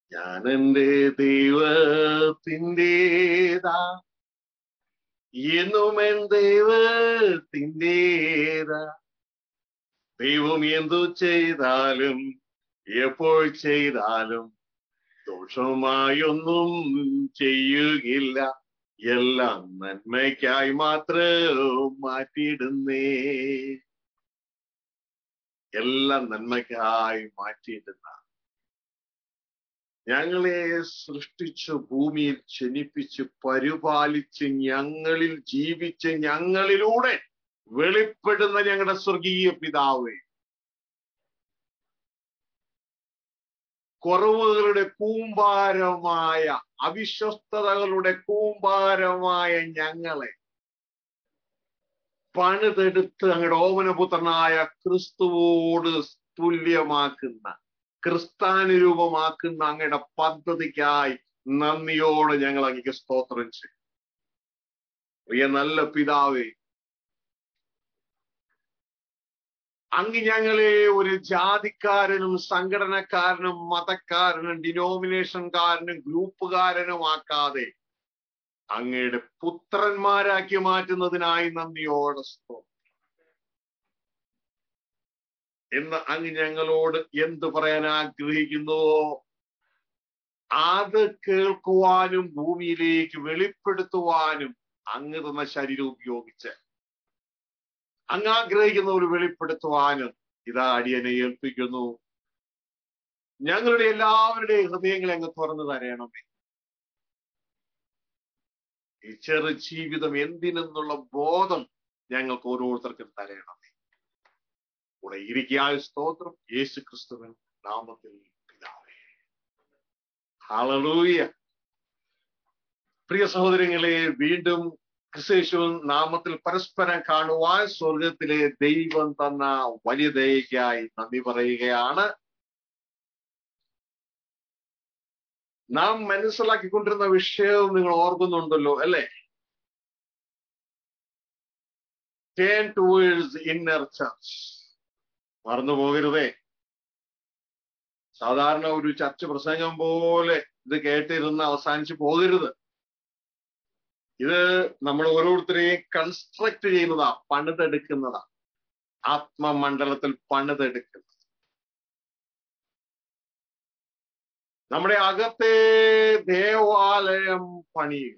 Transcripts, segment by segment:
ഞാൻ എന്റെ ദൈവത്തിൻ്റെതാ എന്നും എൻ ദൈവത്തിൻ്റെതാ ദൈവം എന്തു ചെയ്താലും എപ്പോൾ ചെയ്താലും ദോഷമായൊന്നും ചെയ്യുകില്ല എല്ലാം നന്മയ്ക്കായി മാത്രം മാറ്റിയിടുന്നേ എല്ലാം നന്മയ്ക്കായി മാറ്റിയിടുന്ന ഞങ്ങളെ സൃഷ്ടിച്ച് ഭൂമിയിൽ ജനിപ്പിച്ച് പരിപാലിച്ച് ഞങ്ങളിൽ ജീവിച്ച് ഞങ്ങളിലൂടെ വെളിപ്പെടുന്ന ഞങ്ങളുടെ സ്വർഗീയ പിതാവേ കുറവുകളുടെ കൂമ്പാരമായ അവിശ്വസ്തതകളുടെ കൂമ്പാരമായ ഞങ്ങളെ പണിതെടുത്ത് അങ്ങയുടെ ഓമനപുത്രനായ ക്രിസ്തുവോട് തുല്യമാക്കുന്ന ക്രിസ്താനുരൂപമാക്കുന്ന അങ്ങയുടെ പദ്ധതിക്കായി നന്ദിയോടെ ഞങ്ങൾ അങ്ങക്ക് സ്തോത്രം ചെയ്യും പ്രിയ നല്ല പിതാവേ അങ്ങ് ഞങ്ങളെ ഒരു ജാതിക്കാരനും സംഘടനക്കാരനും മതക്കാരനും ഡിനോമിനേഷൻകാരനും ഗ്രൂപ്പുകാരനുമാക്കാതെ അങ്ങയുടെ പുത്രന്മാരാക്കി മാറ്റുന്നതിനായി നന്ദിയോടെ സ്തോത്രം എന്ന് അങ്ങ് ഞങ്ങളോട് എന്ത് പറയാൻ ആഗ്രഹിക്കുന്നുവോ അത് കേൾക്കുവാനും ഭൂമിയിലേക്ക് വെളിപ്പെടുത്തുവാനും അങ്ങ് തന്ന ശരീരം ഉപയോഗിച്ച് അങ്ങ് ആഗ്രഹിക്കുന്ന ഒരു വെളിപ്പെടുത്തുവാനും ഇതാ അടിയനെ ഏൽപ്പിക്കുന്നു ഞങ്ങളുടെ എല്ലാവരുടെയും ഹൃദയങ്ങളെ അങ്ങ് തുറന്നു തരണമേ ഈ ചെറു ജീവിതം എന്തിനെന്നുള്ള ബോധം ഞങ്ങൾക്ക് ഓരോരുത്തർക്കും തരണമേ കൂടെ ഇരിക്കായ സ്തോത്രം യേശു ക്രിസ്തുവൻ നാമത്തിൽ പിതാവേ ഹളലൂയ പ്രിയ സഹോദരങ്ങളെ വീണ്ടും ക്രിസ്തേശു നാമത്തിൽ പരസ്പരം കാണുവാൻ സ്വർഗത്തിലെ ദൈവം തന്ന വലിയ ദയക്കായി നന്ദി പറയുകയാണ് നാം മനസ്സിലാക്കിക്കൊണ്ടിരുന്ന വിഷയവും നിങ്ങൾ ഓർക്കുന്നുണ്ടല്ലോ അല്ലെ ടേൺ ടുവേഴ്സ് ഇന്നർ ചർച്ച് മറന്നു പോകരുതേ സാധാരണ ഒരു ചർച്ച പ്രസംഗം പോലെ ഇത് കേട്ടിരുന്ന് അവസാനിച്ചു പോകരുത് ഇത് നമ്മൾ ഓരോരുത്തരെയും കൺസ്ട്രക്ട് ചെയ്യുന്നതാ പണിതെടുക്കുന്നതാ ആത്മമണ്ഡലത്തിൽ പണിതെടുക്കുന്നത് നമ്മുടെ അകത്തെ ദേവാലയം പണിയുക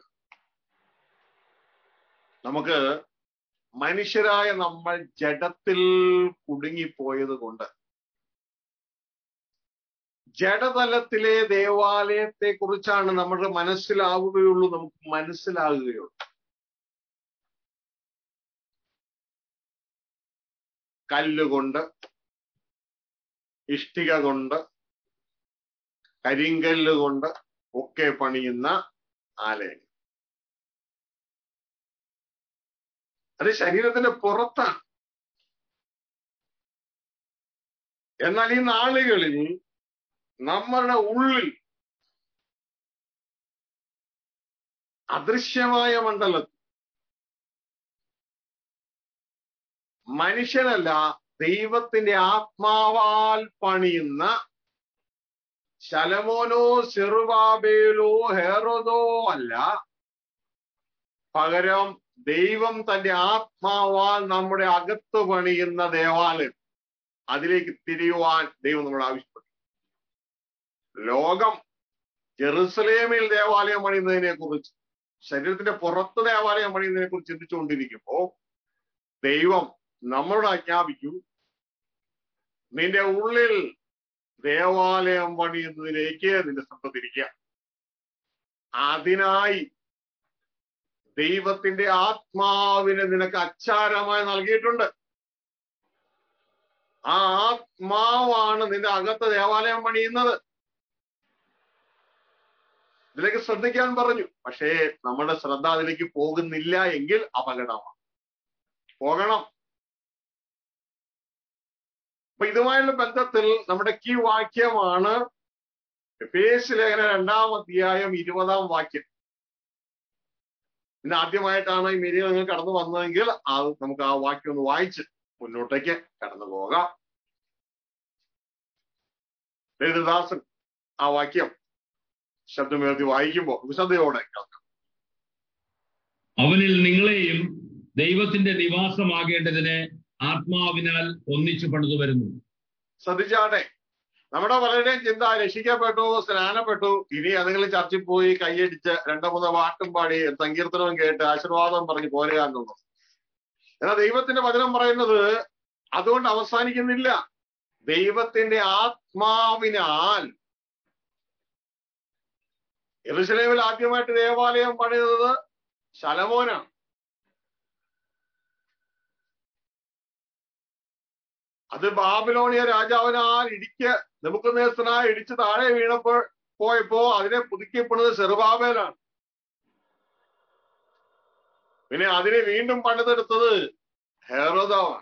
നമുക്ക് മനുഷ്യരായ നമ്മൾ ജഡത്തിൽ കുടുങ്ങിപ്പോയത് കൊണ്ട് ജഡതലത്തിലെ ദേവാലയത്തെ കുറിച്ചാണ് നമ്മുടെ മനസ്സിലാവുകയുള്ളൂ നമുക്ക് മനസ്സിലാകുകയുള്ളൂ കല്ലുകൊണ്ട് ഇഷ്ടിക കൊണ്ട് കരിങ്കല്ല് കൊണ്ട് ഒക്കെ പണിയുന്ന ആലയങ്ങൾ അത് ശരീരത്തിന്റെ പുറത്താണ് എന്നാൽ ഈ നാളുകളിൽ നമ്മളുടെ ഉള്ളിൽ അദൃശ്യമായ മണ്ഡലത്തിൽ മനുഷ്യനല്ല ദൈവത്തിന്റെ ആത്മാവാൽ പണിയുന്ന ശലമോനോ ചെറുബാബേലോ ഹെറോദോ അല്ല പകരം ദൈവം തന്റെ ആത്മാവാൽ നമ്മുടെ അകത്ത് പണിയുന്ന ദേവാലയം അതിലേക്ക് തിരിയുവാൻ ദൈവം നമ്മൾ ആവശ്യപ്പെട്ടു ലോകം ജെറുസലേമിൽ ദേവാലയം പണിയുന്നതിനെ കുറിച്ച് ശരീരത്തിന്റെ പുറത്ത് ദേവാലയം പണിയുന്നതിനെ കുറിച്ച് ചിന്തിച്ചുകൊണ്ടിരിക്കുമ്പോ ദൈവം നമ്മളോട് ആജ്ഞാപിക്കൂ നിന്റെ ഉള്ളിൽ ദേവാലയം പണിയുന്നതിലേക്ക് നിന്റെ ശ്രദ്ധ തിരിക്കുക അതിനായി ദൈവത്തിന്റെ ആത്മാവിനെ നിനക്ക് അച്ചാരമായി നൽകിയിട്ടുണ്ട് ആ ആത്മാവാണ് നിന്റെ അകത്ത് ദേവാലയം പണിയുന്നത് ഇതിലേക്ക് ശ്രദ്ധിക്കാൻ പറഞ്ഞു പക്ഷേ നമ്മുടെ ശ്രദ്ധ അതിലേക്ക് പോകുന്നില്ല എങ്കിൽ അപകടമാണ് പോകണം അപ്പൊ ഇതുമായുള്ള ബന്ധത്തിൽ നമ്മുടെ കീ വാക്യമാണ് എഫേസ് ലേഖന രണ്ടാം അധ്യായം ഇരുപതാം വാക്യം ഇന്ന് ആദ്യമായിട്ടാണ് ഈ മെരിയ നിങ്ങൾ കടന്നു വന്നതെങ്കിൽ അത് നമുക്ക് ആ വാക്യം ഒന്ന് വായിച്ച് മുന്നോട്ടേക്ക് കടന്നു പോകാം ലളിതദാസൻ ആ വാക്യം ശബ്ദമുയർത്തി വായിക്കുമ്പോൾ വിശദയോടെ കേൾക്കാം അവനിൽ നിങ്ങളെയും ദൈവത്തിന്റെ നിവാസമാകേണ്ടതിന് ആത്മാവിനാൽ ഒന്നിച്ചു പണിതു വരുന്നു ശ്രദ്ധിച്ചാട്ടെ നമ്മുടെ പലരുടെയും ചിന്ത രക്ഷിക്കപ്പെട്ടു സ്നാനപ്പെട്ടു ഇനി ഏതെങ്കിലും ചർച്ചിൽ പോയി കൈയടിച്ച് രണ്ടോ മൂന്നോ പാട്ടും പാടി സങ്കീർത്തനവും കേട്ട് ആശീർവാദം പറഞ്ഞ് പോരുക എന്നുള്ളത് എന്നാൽ ദൈവത്തിന്റെ വചനം പറയുന്നത് അതുകൊണ്ട് അവസാനിക്കുന്നില്ല ദൈവത്തിന്റെ ആത്മാവിനാൽ യെറുശലേമിൽ ആദ്യമായിട്ട് ദേവാലയം പണിതത് ശലമോനാണ് അത് ബാബിലോണിയ രാജാവിനാൽ ഇടിക്ക് നമുക്ക് നേസനായി ഇടിച്ച് താഴെ വീണപ്പോൾ പോയപ്പോ അതിനെ പുതുക്കിപ്പെടുന്നത് ചെറുബാബേലാണ് പിന്നെ അതിനെ വീണ്ടും പണിതെടുത്തത് ഹെറോദാവാണ്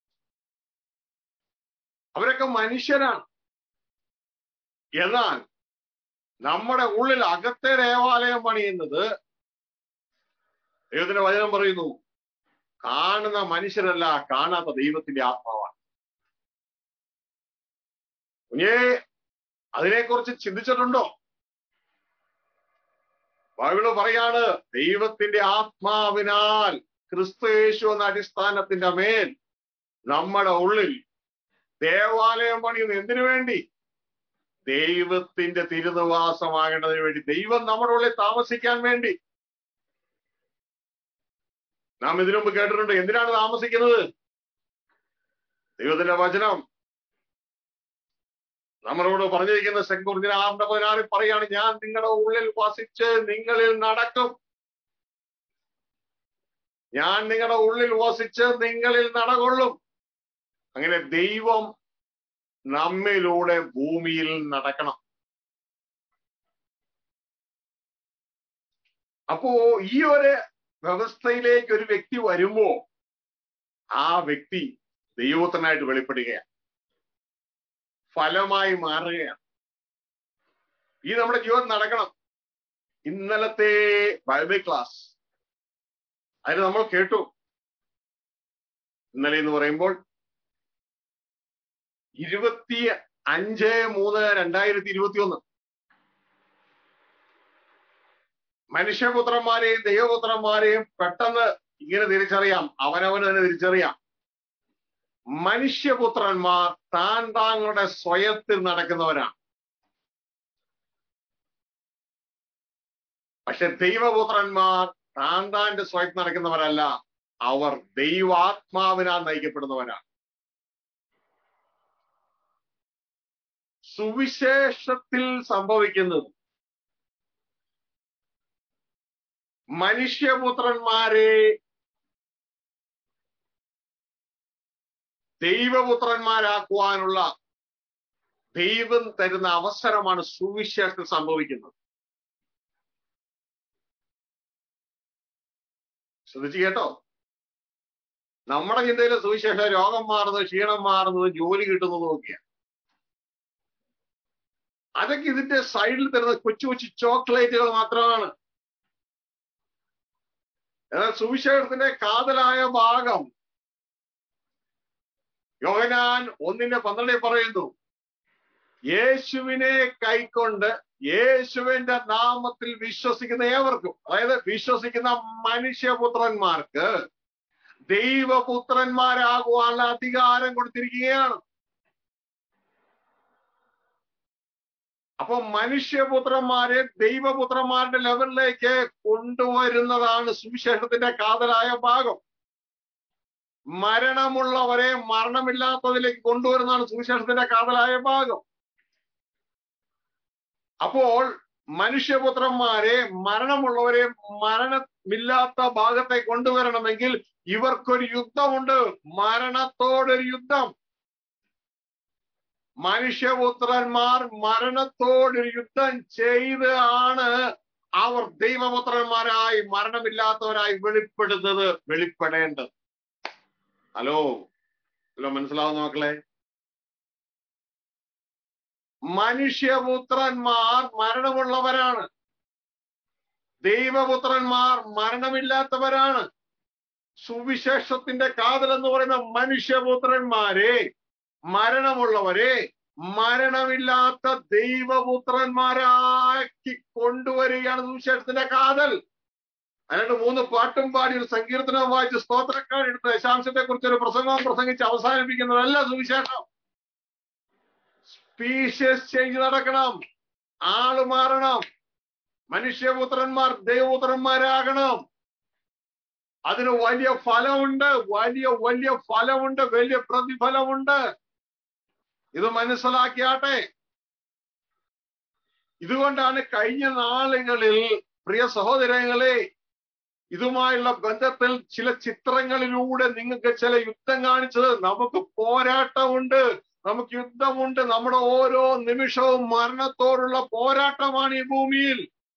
അവരൊക്കെ മനുഷ്യരാണ് എന്നാൽ നമ്മുടെ ഉള്ളിൽ അകത്തെ ദേവാലയം പണിയുന്നത് ദൈവത്തിന്റെ വചനം പറയുന്നു കാണുന്ന മനുഷ്യരല്ല കാണാത്ത ദൈവത്തിന്റെ ആത്മാവാണ് കുഞ്ഞേ അതിനെക്കുറിച്ച് ചിന്തിച്ചിട്ടുണ്ടോ ബൈബിള് പറയാണ് ദൈവത്തിന്റെ ആത്മാവിനാൽ ക്രിസ്തു യേശു എന്ന അടിസ്ഥാനത്തിന്റെ മേൽ നമ്മുടെ ഉള്ളിൽ ദേവാലയം പണിയുന്നു എന്തിനു വേണ്ടി ദൈവത്തിന്റെ തിരുനിവാസമാകേണ്ടതിന് വേണ്ടി ദൈവം നമ്മുടെ ഉള്ളിൽ താമസിക്കാൻ വേണ്ടി നാം ഇതിനു മുമ്പ് കേട്ടിട്ടുണ്ട് എന്തിനാണ് താമസിക്കുന്നത് ദൈവത്തിന്റെ വചനം നമ്മളോട് പറഞ്ഞിരിക്കുന്ന സെക്യൂരിറ്റി ആറിന്റെ പതിനാറിൽ പറയാണ് ഞാൻ നിങ്ങളുടെ ഉള്ളിൽ വസിച്ച് നിങ്ങളിൽ നടക്കും ഞാൻ നിങ്ങളുടെ ഉള്ളിൽ വസിച്ച് നിങ്ങളിൽ നടകൊള്ളും അങ്ങനെ ദൈവം നമ്മിലൂടെ ഭൂമിയിൽ നടക്കണം അപ്പോ ഈ ഒരു വ്യവസ്ഥയിലേക്ക് ഒരു വ്യക്തി വരുമ്പോ ആ വ്യക്തി ദൈവത്തിനായിട്ട് വെളിപ്പെടുകയാണ് ഫലമായി മാറുകയാണ് ഈ നമ്മുടെ ജീവിതം നടക്കണം ഇന്നലത്തെ ബൈബിൾ ക്ലാസ് അതിന് നമ്മൾ കേട്ടു ഇന്നലെ എന്ന് പറയുമ്പോൾ ഇരുപത്തി അഞ്ച് മൂന്ന് രണ്ടായിരത്തി ഇരുപത്തി ഒന്ന് മനുഷ്യപുത്രന്മാരെയും ദൈവപുത്രന്മാരെയും പെട്ടെന്ന് ഇങ്ങനെ തിരിച്ചറിയാം അവനവന് തന്നെ തിരിച്ചറിയാം മനുഷ്യപുത്രന്മാർ താൻ താങ്കളുടെ സ്വയത്തിൽ നടക്കുന്നവരാണ് പക്ഷെ ദൈവപുത്രന്മാർ താൻ താന്റെ സ്വയത്തിൽ നടക്കുന്നവരല്ല അവർ ദൈവാത്മാവിനാൽ നയിക്കപ്പെടുന്നവരാണ് സുവിശേഷത്തിൽ സംഭവിക്കുന്നത് മനുഷ്യപുത്രന്മാരെ ദൈവപുത്രന്മാരാക്കുവാനുള്ള ദൈവം തരുന്ന അവസരമാണ് സുവിശേഷത്തിൽ സംഭവിക്കുന്നത് ശ്രദ്ധിച്ചു കേട്ടോ നമ്മുടെ ചിന്തയിലെ സുവിശേഷം രോഗം മാറുന്നത് ക്ഷീണം മാറുന്നത് ജോലി കിട്ടുന്നതും ഒക്കെയാണ് അതൊക്കെ ഇതിന്റെ സൈഡിൽ തരുന്ന കൊച്ചു കൊച്ചു ചോക്ലേറ്റുകൾ മാത്രമാണ് എന്നാൽ സുവിശേഷത്തിന്റെ കാതലായ ഭാഗം യോഹനാൻ ഒന്നിന്റെ പന്ത്രണ്ടിൽ പറയുന്നു യേശുവിനെ കൈക്കൊണ്ട് യേശുവിന്റെ നാമത്തിൽ വിശ്വസിക്കുന്ന ഏവർക്കും അതായത് വിശ്വസിക്കുന്ന മനുഷ്യപുത്രന്മാർക്ക് ദൈവപുത്രന്മാരാകുവാനുള്ള അധികാരം കൊടുത്തിരിക്കുകയാണ് അപ്പൊ മനുഷ്യപുത്രന്മാരെ ദൈവപുത്രന്മാരുടെ ലെവലിലേക്ക് കൊണ്ടുവരുന്നതാണ് സുവിശേഷത്തിന്റെ കാതലായ ഭാഗം മരണമുള്ളവരെ മരണമില്ലാത്തതിലേക്ക് കൊണ്ടുവരുന്നതാണ് സുവിശേഷത്തിന്റെ കാതലായ ഭാഗം അപ്പോൾ മനുഷ്യപുത്രന്മാരെ മരണമുള്ളവരെ മരണമില്ലാത്ത ഭാഗത്തെ കൊണ്ടുവരണമെങ്കിൽ ഇവർക്കൊരു യുദ്ധമുണ്ട് മരണത്തോടൊരു യുദ്ധം മനുഷ്യപുത്രന്മാർ മരണത്തോടൊരു യുദ്ധം ചെയ്ത് ആണ് അവർ ദൈവപുത്രന്മാരായി മരണമില്ലാത്തവരായി വെളിപ്പെടുന്നത് വെളിപ്പെടേണ്ടത് ഹലോ ഹലോ മനസ്സിലാവുന്ന മക്കളെ മനുഷ്യപുത്രന്മാർ മരണമുള്ളവരാണ് ദൈവപുത്രന്മാർ മരണമില്ലാത്തവരാണ് സുവിശേഷത്തിന്റെ കാതൽ എന്ന് പറയുന്ന മനുഷ്യപുത്രന്മാരെ മരണമുള്ളവരെ മരണമില്ലാത്ത ദൈവപുത്രന്മാരാക്കി കൊണ്ടുവരികയാണ് സുവിശേഷത്തിന്റെ കാതൽ അതിനകത്ത് മൂന്ന് പാട്ടും പാടി ഒരു സങ്കീർത്തനവും വായിച്ച് സ്തോത്രക്കാരെടുത്ത് ദശാംശത്തെ കുറിച്ച് ഒരു പ്രസംഗവും പ്രസംഗിച്ച് അവസാനിപ്പിക്കുന്നതല്ല സുവിശേഷം സ്പീഷ്യസ് ചേഞ്ച് നടക്കണം ആള് മാറണം മനുഷ്യപുത്രന്മാർ ദൈവപുത്രന്മാരാകണം അതിന് വലിയ ഫലമുണ്ട് വലിയ വലിയ ഫലമുണ്ട് വലിയ പ്രതിഫലമുണ്ട് ഇത് മനസ്സിലാക്കിയാട്ടെ ഇതുകൊണ്ടാണ് കഴിഞ്ഞ നാളുകളിൽ പ്രിയ സഹോദരങ്ങളെ ഇതുമായുള്ള ബന്ധത്തിൽ ചില ചിത്രങ്ങളിലൂടെ നിങ്ങൾക്ക് ചില യുദ്ധം കാണിച്ചത് നമുക്ക് പോരാട്ടമുണ്ട് നമുക്ക് യുദ്ധമുണ്ട് നമ്മുടെ ഓരോ നിമിഷവും മരണത്തോടുള്ള പോരാട്ടമാണ് ഈ ഭൂമിയിൽ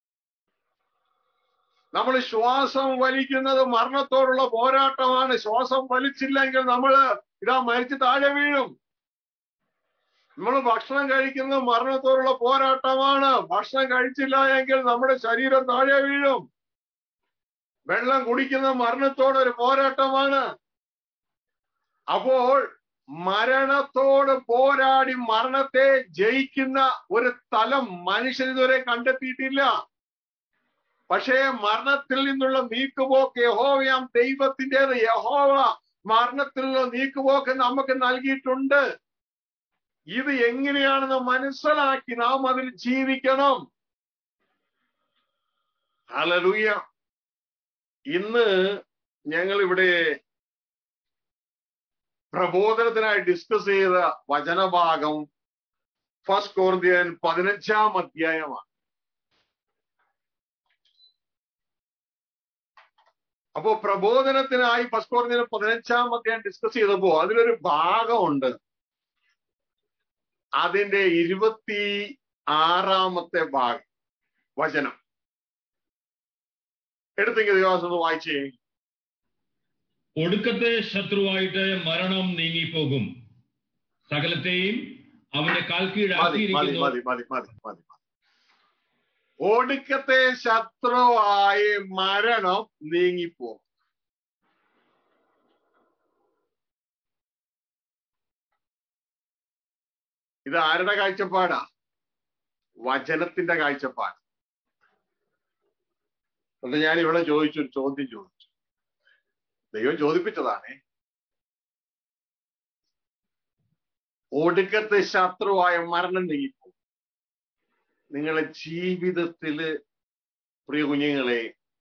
നമ്മൾ ശ്വാസം വലിക്കുന്നത് മരണത്തോടുള്ള പോരാട്ടമാണ് ശ്വാസം വലിച്ചില്ലെങ്കിൽ നമ്മൾ ഇതാ മരിച്ച് താഴെ വീഴും നമ്മൾ ഭക്ഷണം കഴിക്കുന്നത് മരണത്തോടുള്ള പോരാട്ടമാണ് ഭക്ഷണം കഴിച്ചില്ല എങ്കിൽ നമ്മുടെ ശരീരം താഴെ വീഴും വെള്ളം കുടിക്കുന്ന മരണത്തോട് ഒരു പോരാട്ടമാണ് അപ്പോൾ മരണത്തോട് പോരാടി മരണത്തെ ജയിക്കുന്ന ഒരു തലം മനുഷ്യൻ ഇതുവരെ കണ്ടെത്തിയിട്ടില്ല പക്ഷേ മരണത്തിൽ നിന്നുള്ള നീക്കുപോക്ക് യഹോവയാം ദൈവത്തിൻ്റെത് യഹോവ മരണത്തിലുള്ള നീക്കുപോക്ക് നമുക്ക് നൽകിയിട്ടുണ്ട് ഇത് എങ്ങനെയാണെന്ന് മനസ്സിലാക്കി നാം അതിൽ ജീവിക്കണം ഹലലൂയ ഇന്ന് ഞങ്ങൾ ഇവിടെ പ്രബോധനത്തിനായി ഡിസ്കസ് ചെയ്ത വചനഭാഗം ഫസ്റ്റ് കോർദിയൻ പതിനഞ്ചാം അധ്യായമാണ് അപ്പോ പ്രബോധനത്തിനായി ഫസ്റ്റ് കോർദിയൻ പതിനഞ്ചാം അധ്യായം ഡിസ്കസ് ചെയ്തപ്പോ അതിലൊരു ഭാഗമുണ്ട് അതിന്റെ ഇരുപത്തി ആറാമത്തെ ഭാഗം വചനം എടുത്തെങ്കിൽ ദിവസം ഒന്ന് വായിച്ചേ ഒടുക്കത്തെ ശത്രുവായിട്ട് മരണം നീങ്ങിപ്പോകും സകലത്തെയും അവന്റെ കാൽ മതി മതി കീഴാക്കിയിരിക്കുന്നു മതി മതി മതി മതി ഒടുക്കത്തെ ശത്രുവായി മരണം നീങ്ങിപ്പോകും ഇത് ആരുടെ കാഴ്ചപ്പാടാ വചനത്തിന്റെ കാഴ്ചപ്പാട് എന്നിട്ട് ഞാൻ ഇവിടെ ചോദിച്ചു ഒരു ചോദ്യം ചോദിച്ചു ദൈവം ചോദിപ്പിച്ചതാണേ ഒടുക്കത്തെ ശത്രുവായ മരണം നീങ്ങിപ്പോകും നിങ്ങളുടെ ജീവിതത്തില് പ്രിയ കുഞ്ഞുങ്ങളെ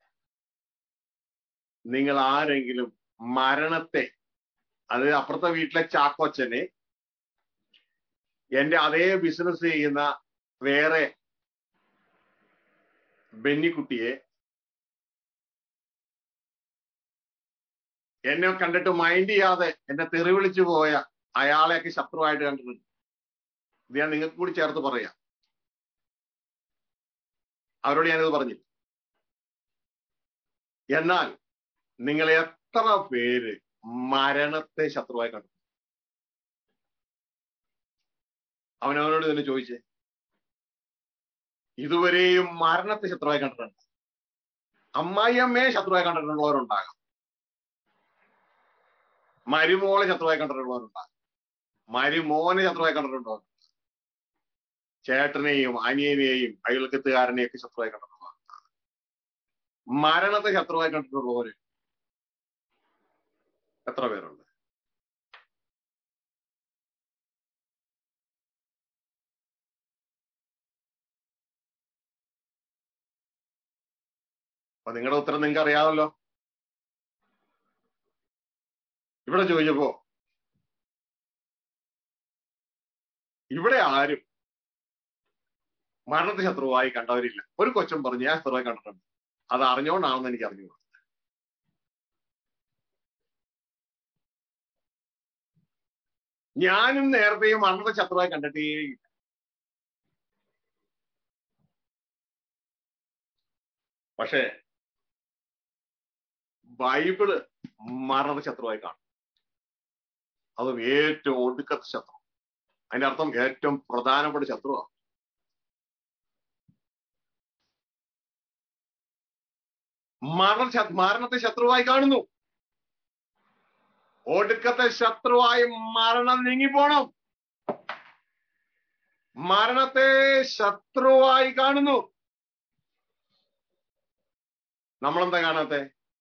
നിങ്ങൾ ആരെങ്കിലും മരണത്തെ അത് അപ്പുറത്തെ വീട്ടിലെ ചാക്കോച്ചനെ എന്റെ അതേ ബിസിനസ് ചെയ്യുന്ന വേറെ ബെന്നിക്കുട്ടിയെ എന്നെ കണ്ടിട്ട് മൈൻഡ് ചെയ്യാതെ എന്നെ തെറി വിളിച്ചു പോയ അയാളെയൊക്കെ ശത്രുവായിട്ട് കണ്ടിട്ടുണ്ട് ഇത് ഞാൻ നിങ്ങൾക്ക് കൂടി ചേർത്ത് പറയാം അവരോട് ഞാനിത് പറഞ്ഞു എന്നാൽ നിങ്ങൾ എത്ര പേര് മരണത്തെ ശത്രുവായി കണ്ടു അവൻ അവനോട് തന്നെ ചോദിച്ചേ ഇതുവരെയും മരണത്തെ ശത്രുവായി കണ്ടിട്ടുണ്ട് അമ്മായിയമ്മയെ ശത്രുവായി കണ്ടിട്ടുള്ളവരുണ്ടാകാം മരുമോളെ ശത്രുവായി കണ്ടിട്ടുള്ളവരുണ്ടാകാം മരുമോനെ ശത്രുവായി കണ്ടിട്ടുള്ളവരുണ്ടാകാം ചേട്ടനെയും അനിയനെയും അയൽക്കത്തുകാരനെയും ഒക്കെ ശത്രുവായി കണ്ടിട്ടുള്ളവരുണ്ടാകാം മരണത്തെ ശത്രുവായി കണ്ടിട്ടുള്ളവര് എത്ര പേരുണ്ട് അപ്പൊ നിങ്ങളുടെ ഉത്തരം നിങ്ങൾക്ക് അറിയാമല്ലോ ഇവിടെ ചോദിച്ചപ്പോ ഇവിടെ ആരും മരണത്തെ ശത്രുവായി കണ്ടവരില്ല ഒരു കൊച്ചൻ പറഞ്ഞു ഞാൻ ശത്രുവായി കണ്ടിട്ടുണ്ട് അത് അറിഞ്ഞോണ്ടാണെന്ന് എനിക്ക് അറിഞ്ഞു ഞാനും നേരത്തെയും മരണത്തെ ശത്രുവായി കണ്ടിട്ടേ ഇല്ല. പക്ഷേ ബൈബിള് മരണത്തെ ശത്രുവായി കാണും അതും ഏറ്റവും ഒടുക്കത്തെ ശത്രു അതിന്റെ അർത്ഥം ഏറ്റവും പ്രധാനപ്പെട്ട ശത്രുവാണ് മരണ ശ- മരണത്തെ ശത്രുവായി കാണുന്നു ഒടുക്കത്തെ ശത്രുവായി മരണം നീങ്ങിപ്പോണം മരണത്തെ ശത്രുവായി കാണുന്നു നമ്മളെന്താ കാണാത്തെ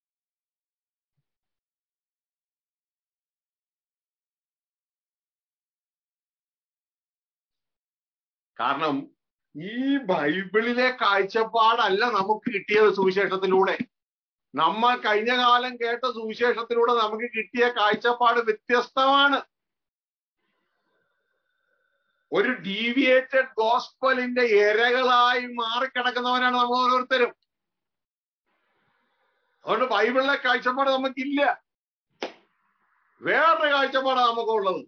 കാരണം ഈ ബൈബിളിലെ കാഴ്ചപ്പാടല്ല നമുക്ക് കിട്ടിയത് സുവിശേഷത്തിലൂടെ നമ്മൾ കഴിഞ്ഞ കാലം കേട്ട സുവിശേഷത്തിലൂടെ നമുക്ക് കിട്ടിയ കാഴ്ചപ്പാട് വ്യത്യസ്തമാണ് ഒരു ഡീവിയേറ്റഡ് ഗോസ്പലിന്റെ ഇരകളായി മാറിക്കിടക്കുന്നവരാണ് നമ്മൾ ഓരോരുത്തരും അതുകൊണ്ട് ബൈബിളിലെ കാഴ്ചപ്പാട് നമുക്കില്ല വേറൊരു കാഴ്ചപ്പാടാണ് നമുക്കുള്ളത്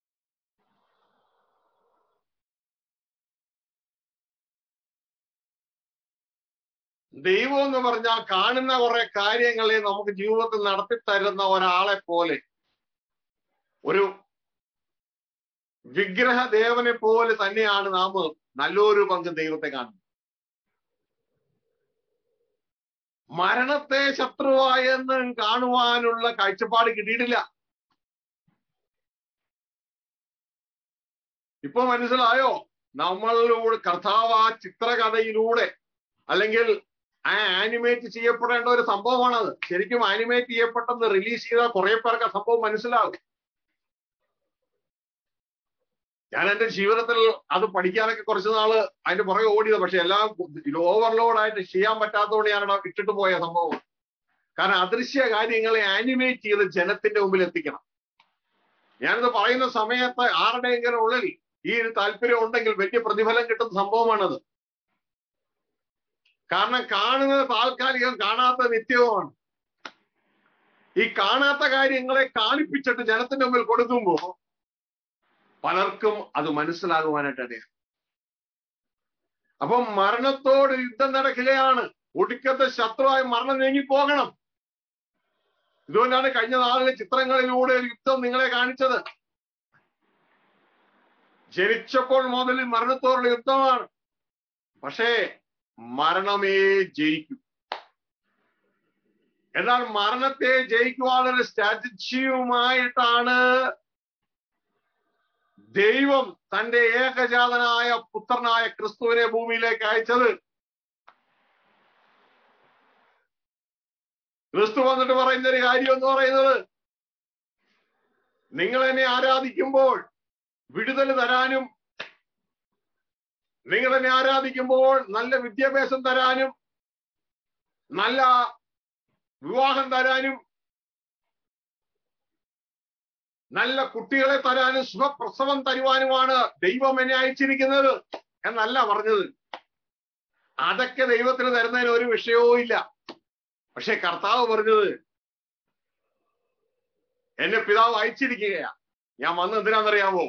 ദൈവം എന്ന് പറഞ്ഞാൽ കാണുന്ന കുറെ കാര്യങ്ങളെ നമുക്ക് ജീവിതത്തിൽ നടത്തി തരുന്ന ഒരാളെ പോലെ ഒരു വിഗ്രഹ ദേവനെ പോലെ തന്നെയാണ് നാം നല്ലൊരു പങ്ക് ദൈവത്തെ കാണുന്നത് മരണത്തെ ശത്രുവായെന്ന് കാണുവാനുള്ള കാഴ്ചപ്പാട് കിട്ടിയിട്ടില്ല ഇപ്പൊ മനസ്സിലായോ നമ്മളിലൂടെ കർത്താവ് ആ ചിത്രകഥയിലൂടെ അല്ലെങ്കിൽ ആ ആനിമേറ്റ് ചെയ്യപ്പെടേണ്ട ഒരു സംഭവമാണത് ശരിക്കും ആനിമേറ്റ് ചെയ്യപ്പെട്ടെന്ന് റിലീസ് ചെയ്താൽ കുറെ പേർക്ക് ആ സംഭവം മനസ്സിലാകും ഞാൻ എന്റെ ജീവിതത്തിൽ അത് പഠിക്കാനൊക്കെ കുറച്ച് നാള് അതിന്റെ പുറകെ ഓടിയത് പക്ഷെ എല്ലാം ഓവർലോഡ് ആയിട്ട് ചെയ്യാൻ പറ്റാത്തതുകൊണ്ട് ഞാൻ അവിടെ ഇട്ടിട്ട് പോയ സംഭവം കാരണം അദൃശ്യ കാര്യങ്ങളെ ആനിമേറ്റ് ചെയ്ത് ജനത്തിന്റെ മുമ്പിൽ എത്തിക്കണം ഞാനിത് പറയുന്ന സമയത്ത് ആരുടെയെങ്കിലും ഉള്ളിൽ ഈ ഒരു താല്പര്യം ഉണ്ടെങ്കിൽ വലിയ പ്രതിഫലം കിട്ടുന്ന സംഭവമാണത് കാരണം കാണുന്നത് താൽക്കാലികം കാണാത്ത നിത്യവുമാണ് ഈ കാണാത്ത കാര്യങ്ങളെ കാണിപ്പിച്ചിട്ട് ജനത്തിന്റെ മുമ്പിൽ കൊടുക്കുമ്പോ പലർക്കും അത് മനസ്സിലാകുവാനായിട്ട് ഇടയാണ് അപ്പം മരണത്തോട് യുദ്ധം നടക്കുകയാണ് ഒടുക്കത്തെ ശത്രുവായി മരണം നീങ്ങി പോകണം ഇതുകൊണ്ടാണ് കഴിഞ്ഞ നാളിലെ ചിത്രങ്ങളിലൂടെ ഒരു യുദ്ധം നിങ്ങളെ കാണിച്ചത് ജനിച്ചപ്പോൾ മുതൽ മരണത്തോടുള്ള യുദ്ധമാണ് പക്ഷേ മരണമേ ജയിക്കും എന്നാൽ മരണത്തെ ജയിക്കുവാനൊരു സ്ട്രാറ്റജിയുമായിട്ടാണ് ദൈവം തന്റെ ഏകജാതനായ പുത്രനായ ക്രിസ്തുവിനെ ഭൂമിയിലേക്ക് അയച്ചത് ക്രിസ്തു വന്നിട്ട് പറയുന്ന ഒരു കാര്യം എന്ന് പറയുന്നത് നിങ്ങൾ എന്നെ ആരാധിക്കുമ്പോൾ വിടുതൽ തരാനും നിങ്ങൾ എന്നെ ആരാധിക്കുമ്പോൾ നല്ല വിദ്യാഭ്യാസം തരാനും നല്ല വിവാഹം തരാനും നല്ല കുട്ടികളെ തരാനും സുഖപ്രസവം തരുവാനുമാണ് ദൈവം എന്നെ അയച്ചിരിക്കുന്നത് എന്നല്ല പറഞ്ഞത് അതൊക്കെ ദൈവത്തിന് തരുന്നതിന് ഒരു വിഷയവും ഇല്ല പക്ഷെ കർത്താവ് പറഞ്ഞത് എന്നെ പിതാവ് അയച്ചിരിക്കുകയാ ഞാൻ വന്ന് എന്തിനാണെന്നറിയാമോ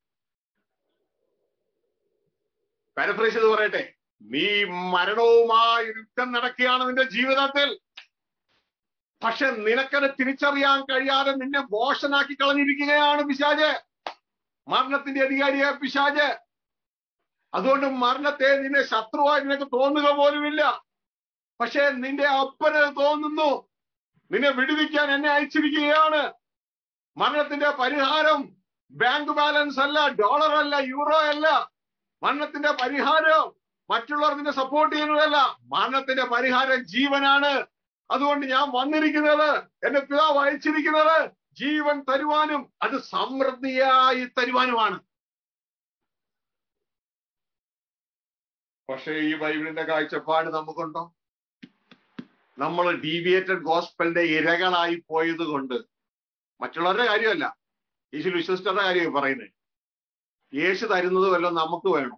പാരഫ്രൈസ് ചെയ്ത് പറയട്ടെ നീ മരണവുമായി യുദ്ധം നടക്കുകയാണ് നിന്റെ ജീവിതത്തിൽ പക്ഷെ നിനക്കത് തിരിച്ചറിയാൻ കഴിയാതെ നിന്നെ ബോഷനാക്കി കളഞ്ഞിരിക്കുകയാണ് പിശാജ് മരണത്തിന്റെ അധികാരിയായ പിശാജ് അതുകൊണ്ട് മരണത്തെ നിന്നെ ശത്രുവായി നിനക്ക് തോന്നുക പോലുമില്ല പക്ഷെ നിന്റെ അപ്പന് തോന്നുന്നു നിന്നെ വിടുവിക്കാൻ എന്നെ അയച്ചിരിക്കുകയാണ് മരണത്തിന്റെ പരിഹാരം ബാങ്ക് ബാലൻസ് അല്ല ഡോളർ അല്ല യൂറോ അല്ല മരണത്തിന്റെ പരിഹാരം മറ്റുള്ളവർ നിന്നെ സപ്പോർട്ട് ചെയ്യുന്നതല്ല മരണത്തിന്റെ പരിഹാരം ജീവനാണ് അതുകൊണ്ട് ഞാൻ വന്നിരിക്കുന്നത് എന്റെ പിതാവ് അയച്ചിരിക്കുന്നത് ജീവൻ തരുവാനും അത് സമൃദ്ധിയായി തരുവാനുമാണ് പക്ഷേ ഈ ബൈബിളിന്റെ കാഴ്ചപ്പാട് നമുക്കുണ്ടോ നമ്മൾ ഡീവിയേറ്റഡ് ഗോസ്പലിന്റെ ഇരകളായി പോയത് കൊണ്ട് മറ്റുള്ളവരുടെ കാര്യമല്ല യേശു വിശ്വസിച്ചവരുടെ കാര്യം പറയുന്നത് യേശു തരുന്നത് വല്ലതും നമുക്ക് വേണം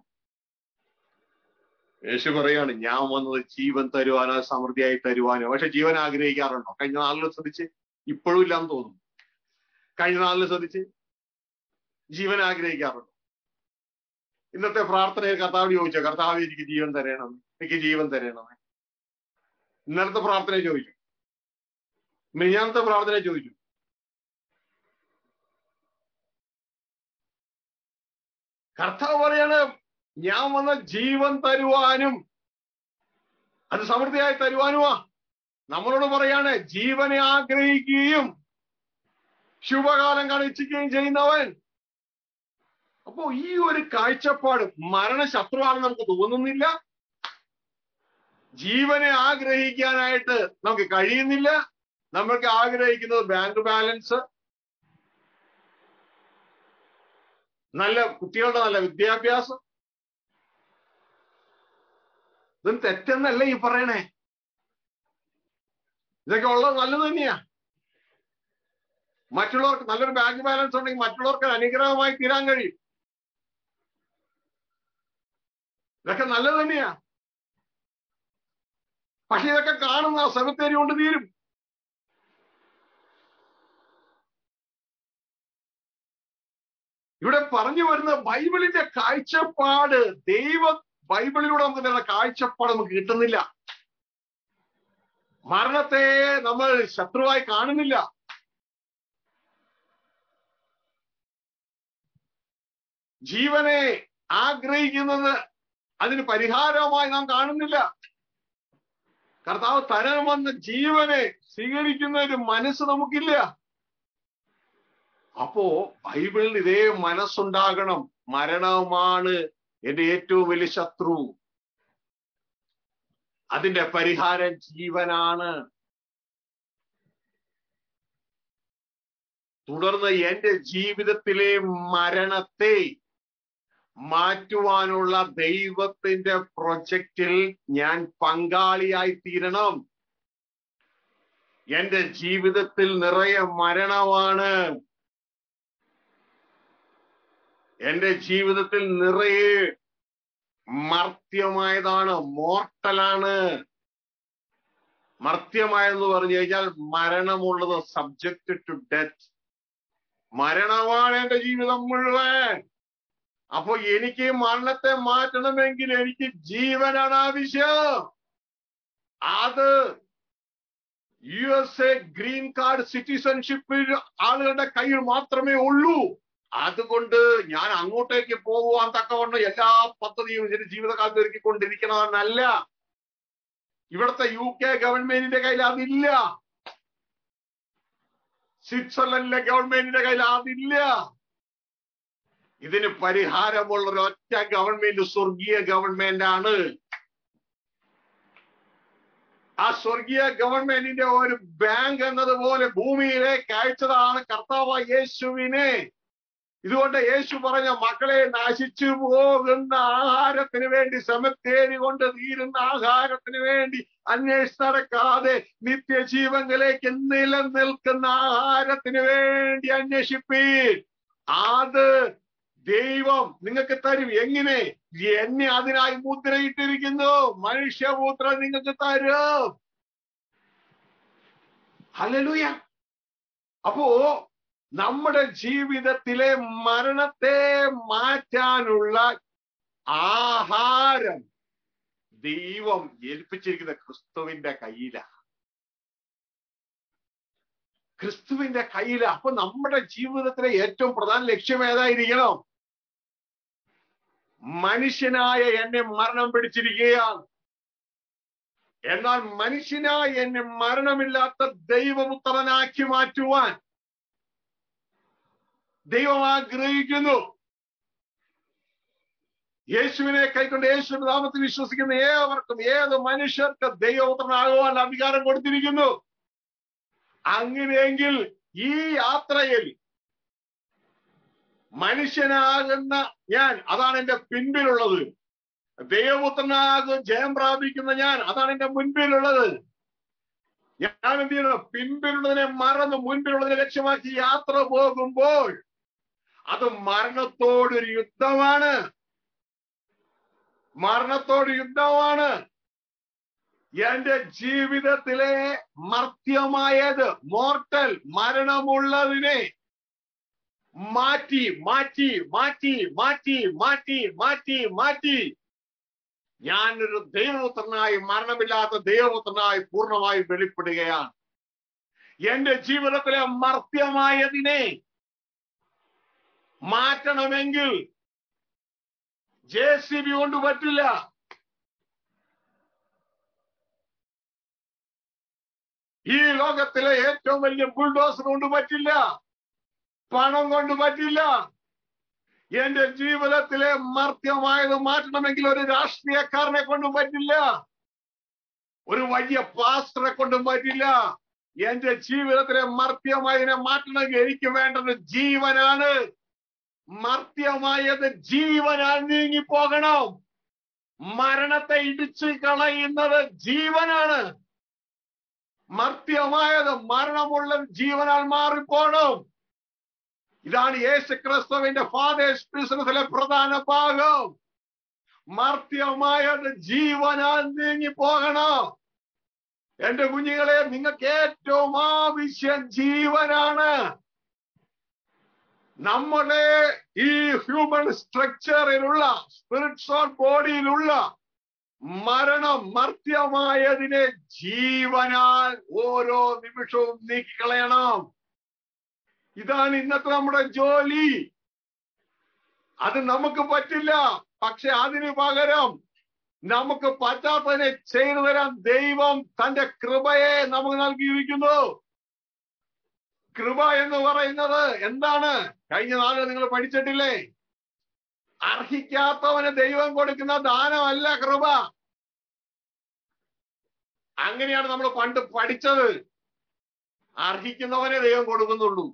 യേശു പറയാണ് ഞാൻ വന്നത് ജീവൻ തരുവാനോ സമൃദ്ധിയായി തരുവാനോ പക്ഷെ ജീവൻ ആഗ്രഹിക്കാറുണ്ടോ കഴിഞ്ഞ നാളിൽ ശ്രദ്ധിച്ച് ഇപ്പോഴും ഇല്ലാന്ന് തോന്നുന്നു കഴിഞ്ഞ നാളിൽ ശ്രദ്ധിച്ച് ജീവൻ ആഗ്രഹിക്കാറുണ്ടോ ഇന്നത്തെ പ്രാർത്ഥനയിൽ കർത്താവ് ചോദിച്ചോ കർത്താവ് എനിക്ക് ജീവൻ തരണം എനിക്ക് ജീവൻ തരണമേ ഇന്നലത്തെ പ്രാർത്ഥന ചോദിച്ചു മിനിഞ്ഞാന്നത്തെ പ്രാർത്ഥന ചോദിച്ചു കർത്താവ് പറയാണ് ഞാൻ വന്ന ജീവൻ തരുവാനും അത് സമൃദ്ധിയായി തരുവാനുമാ നമ്മളോട് പറയാണ് ജീവനെ ആഗ്രഹിക്കുകയും ശുഭകാലം കാണിച്ചിക്കുകയും ചെയ്യുന്നവൻ അപ്പോ ഈ ഒരു കാഴ്ചപ്പാട് മരണശത്രുവാണെന്ന് നമുക്ക് തോന്നുന്നില്ല ജീവനെ ആഗ്രഹിക്കാനായിട്ട് നമുക്ക് കഴിയുന്നില്ല നമ്മൾക്ക് ആഗ്രഹിക്കുന്നത് ബാങ്ക് ബാലൻസ് നല്ല കുട്ടികളുടെ നല്ല വിദ്യാഭ്യാസം ഇതും തെറ്റെന്നല്ല ഈ പറയണേ ഇതൊക്കെ ഉള്ളത് നല്ലത് തന്നെയാ മറ്റുള്ളവർക്ക് നല്ലൊരു ബാങ്ക് ബാലൻസ് ഉണ്ടെങ്കിൽ മറ്റുള്ളവർക്ക് അനുഗ്രഹമായി തീരാൻ കഴിയും ഇതൊക്കെ നല്ലത് തന്നെയാ പക്ഷെ ഇതൊക്കെ കാണുന്ന സെമിത്തേരി കൊണ്ട് തീരും ഇവിടെ പറഞ്ഞു വരുന്ന ബൈബിളിന്റെ കാഴ്ചപ്പാട് ദൈവ ബൈബിളിലൂടെ നമുക്ക് തരുന്ന കാഴ്ചപ്പാട് നമുക്ക് കിട്ടുന്നില്ല മരണത്തെ നമ്മൾ ശത്രുവായി കാണുന്നില്ല ജീവനെ ആഗ്രഹിക്കുന്നത് അതിന് പരിഹാരമായി നാം കാണുന്നില്ല കർത്താവ് തരാൻ വന്ന ജീവനെ സ്വീകരിക്കുന്ന ഒരു മനസ്സ് നമുക്കില്ല അപ്പോ ബൈബിളിൽ ഇതേ മനസ്സുണ്ടാകണം മരണമാണ് എന്റെ ഏറ്റവും വലിയ ശത്രു അതിന്റെ പരിഹാരം ജീവനാണ് തുടർന്ന് എന്റെ ജീവിതത്തിലെ മരണത്തെ മാറ്റുവാനുള്ള ദൈവത്തിന്റെ പ്രൊജക്റ്റിൽ ഞാൻ പങ്കാളിയായി തീരണം എന്റെ ജീവിതത്തിൽ നിറയെ മരണമാണ് എന്റെ ജീവിതത്തിൽ നിറയെ മർത്യമായതാണ് മോർട്ടലാണ് മർത്യമായെന്ന് പറഞ്ഞു കഴിഞ്ഞാൽ മരണമുള്ളത് സബ്ജക്ട് ടു ഡെത്ത് മരണമാണ് എന്റെ ജീവിതം മുഴുവൻ അപ്പൊ എനിക്ക് മരണത്തെ മാറ്റണമെങ്കിൽ എനിക്ക് ജീവനാണ് ആവശ്യം അത് U S A green card citizenship ആളുകളുടെ കയ്യിൽ മാത്രമേ ഉള്ളൂ അതുകൊണ്ട് ഞാൻ അങ്ങോട്ടേക്ക് പോകുവാൻ തക്കവണ്ണം എല്ലാ പദ്ധതിയും ഇതിന് ജീവിതകാലത്ത് ഒരുക്കിക്കൊണ്ടിരിക്കണമെന്നല്ല ഇവിടുത്തെ യു കെ ഗവൺമെന്റിന്റെ കയ്യിൽ അതില്ല സ്വിറ്റ്സർലൻഡിലെ ഗവൺമെന്റിന്റെ കയ്യിൽ അതില്ല ഇതിന് പരിഹാരമുള്ള ഒരൊറ്റ ഗവൺമെന്റ് സ്വർഗീയ ഗവൺമെന്റ് ആണ് ആ സ്വർഗീയ ഗവൺമെന്റിന്റെ ഒരു ബാങ്ക് എന്നതുപോലെ ഭൂമിയിലേക്ക് അയച്ചതാണ് കർത്താവ് യേശുവിനെ ഇതുകൊണ്ട് യേശു പറഞ്ഞ മക്കളെ നശിച്ചു പോകുന്ന ആഹാരത്തിന് വേണ്ടി സമത്തേരി കൊണ്ട് തീരുന്ന ആഹാരത്തിന് വേണ്ടി അന്വേഷിച്ച് നടക്കാതെ നിത്യജീവങ്ങളിലേക്ക് നിലനിൽക്കുന്ന ആഹാരത്തിന് വേണ്ടി അന്വേഷിപ്പീൻ അത് ദൈവം നിങ്ങൾക്ക് തരും എങ്ങനെ എന്നെ അതിനായി മുദ്രയിട്ടിരിക്കുന്നു മനുഷ്യപുത്ര നിങ്ങൾക്ക് തരും ഹലലുയ അപ്പോ നമ്മുടെ ജീവിതത്തിലെ മരണത്തെ മാറ്റാനുള്ള ആഹാരം ദൈവം ഏൽപ്പിച്ചിരിക്കുന്ന ക്രിസ്തുവിന്റെ കയ്യിലാണ് ക്രിസ്തുവിന്റെ കയ്യിൽ അപ്പൊ നമ്മുടെ ജീവിതത്തിലെ ഏറ്റവും പ്രധാന ലക്ഷ്യം ഏതായിരിക്കണം മനുഷ്യനായ എന്നെ മരണം പിടിച്ചിരിക്കുകയാണ് എന്നാൽ മനുഷ്യനായ എന്നെ മരണമില്ലാത്ത ദൈവപുത്രനാക്കി മാറ്റുവാൻ ദൈവം ആഗ്രഹിക്കുന്നു യേശുവിനെ കൈക്കൊണ്ട് യേശു നാമത്തിൽ വിശ്വസിക്കുന്ന ഏവർക്കും ഏത് മനുഷ്യർക്ക് ദൈവപുത്രനാകുവാൻ അധികാരം കൊടുത്തിരിക്കുന്നു അങ്ങനെയെങ്കിൽ ഈ യാത്രയിൽ മനുഷ്യനാകുന്ന ഞാൻ അതാണ് എന്റെ പിൻപിലുള്ളത് ദൈവപുത്രനാകും ജയം പ്രാപിക്കുന്ന ഞാൻ അതാണ് എന്റെ മുൻപിലുള്ളത് ഞാൻ എന്ത് ചെയ്യണം പിൻപിലുള്ളതിനെ മറന്ന് മുൻപിലുള്ളതിനെ ലക്ഷ്യമാക്കി യാത്ര പോകുമ്പോൾ അത് മരണത്തോടൊരു യുദ്ധമാണ് മരണത്തോട് യുദ്ധമാണ് എന്റെ ജീവിതത്തിലെ മർത്യമായത് മോർട്ടൽ മരണമുള്ളതിനെ മാറ്റി മാറ്റി മാറ്റി മാറ്റി മാറ്റി മാറ്റി മാറ്റി ഞാനൊരു ദൈവപുത്രനായി മരണമില്ലാത്ത ദൈവപുത്രനായി പൂർണ്ണമായി വെളിപ്പെടുകയാണ് എന്റെ ജീവിതത്തിലെ മർത്യമായതിനെ മാറ്റണമെങ്കിൽ ജെ സി ബി കൊണ്ട് പറ്റില്ല ഈ ലോകത്തിലെ ഏറ്റവും വലിയ ബുൾഡോസർ കൊണ്ട് പറ്റില്ല പണം കൊണ്ട് പറ്റില്ല എന്റെ ജീവിതത്തിലെ മർത്യമായത് മാറ്റണമെങ്കിൽ ഒരു രാഷ്ട്രീയക്കാരനെ കൊണ്ടും പറ്റില്ല ഒരു വലിയ പാസ്റ്ററെ കൊണ്ടും പറ്റില്ല എന്റെ ജീവിതത്തിലെ മർത്യമായതിനെ മാറ്റണമെങ്കിൽ എനിക്ക് വേണ്ടത് ജീവനാണ് മർത്യമായത് ജീവനാൽ നീങ്ങി പോകണം മരണത്തെ ഇടിച്ചു കളയുന്നത് ജീവനാണ് മർത്യമായത് മരണമുള്ള ജീവനാൽ മാറിപ്പോണം ഇതാണ് യേശു ക്രിസ്തുവിന്റെ ഫാദേഴ്സ് ബിസിനസ്സിലെ പ്രധാന ഭാഗം മർത്യമായത് ജീവനാൽ നീങ്ങി പോകണം എന്റെ കുഞ്ഞുങ്ങളെ നിങ്ങൾക്ക് ഏറ്റവും ആവശ്യം ജീവനാണ് നമ്മുടെ ഈ ഹ്യൂമൻ സ്ട്രക്ചറിലുള്ള സ്പിരിറ്റ്സോൾ ബോഡിയിലുള്ള മരണം മർത്യമായതിനെ ജീവനാൽ ഓരോ നിമിഷവും നീക്കിക്കളയണം ഇതാണ് ഇന്നത്തെ നമ്മുടെ ജോലി അത് നമുക്ക് പറ്റില്ല പക്ഷെ അതിനു പകരം നമുക്ക് പറ്റാത്തതിനെ ചെയ്തു തരാൻ ദൈവം തന്റെ കൃപയെ നമുക്ക് നൽകിയിരിക്കുന്നു കൃപ എന്ന് പറയുന്നത് എന്താണ് കഴിഞ്ഞ നാളെ നിങ്ങൾ പഠിച്ചിട്ടില്ലേ അർഹിക്കാത്തവന് ദൈവം കൊടുക്കുന്ന ദാനമല്ല കൃപ അങ്ങനെയാണ് നമ്മൾ പണ്ട് പഠിച്ചത് അർഹിക്കുന്നവനെ ദൈവം കൊടുക്കുന്നുള്ളൂ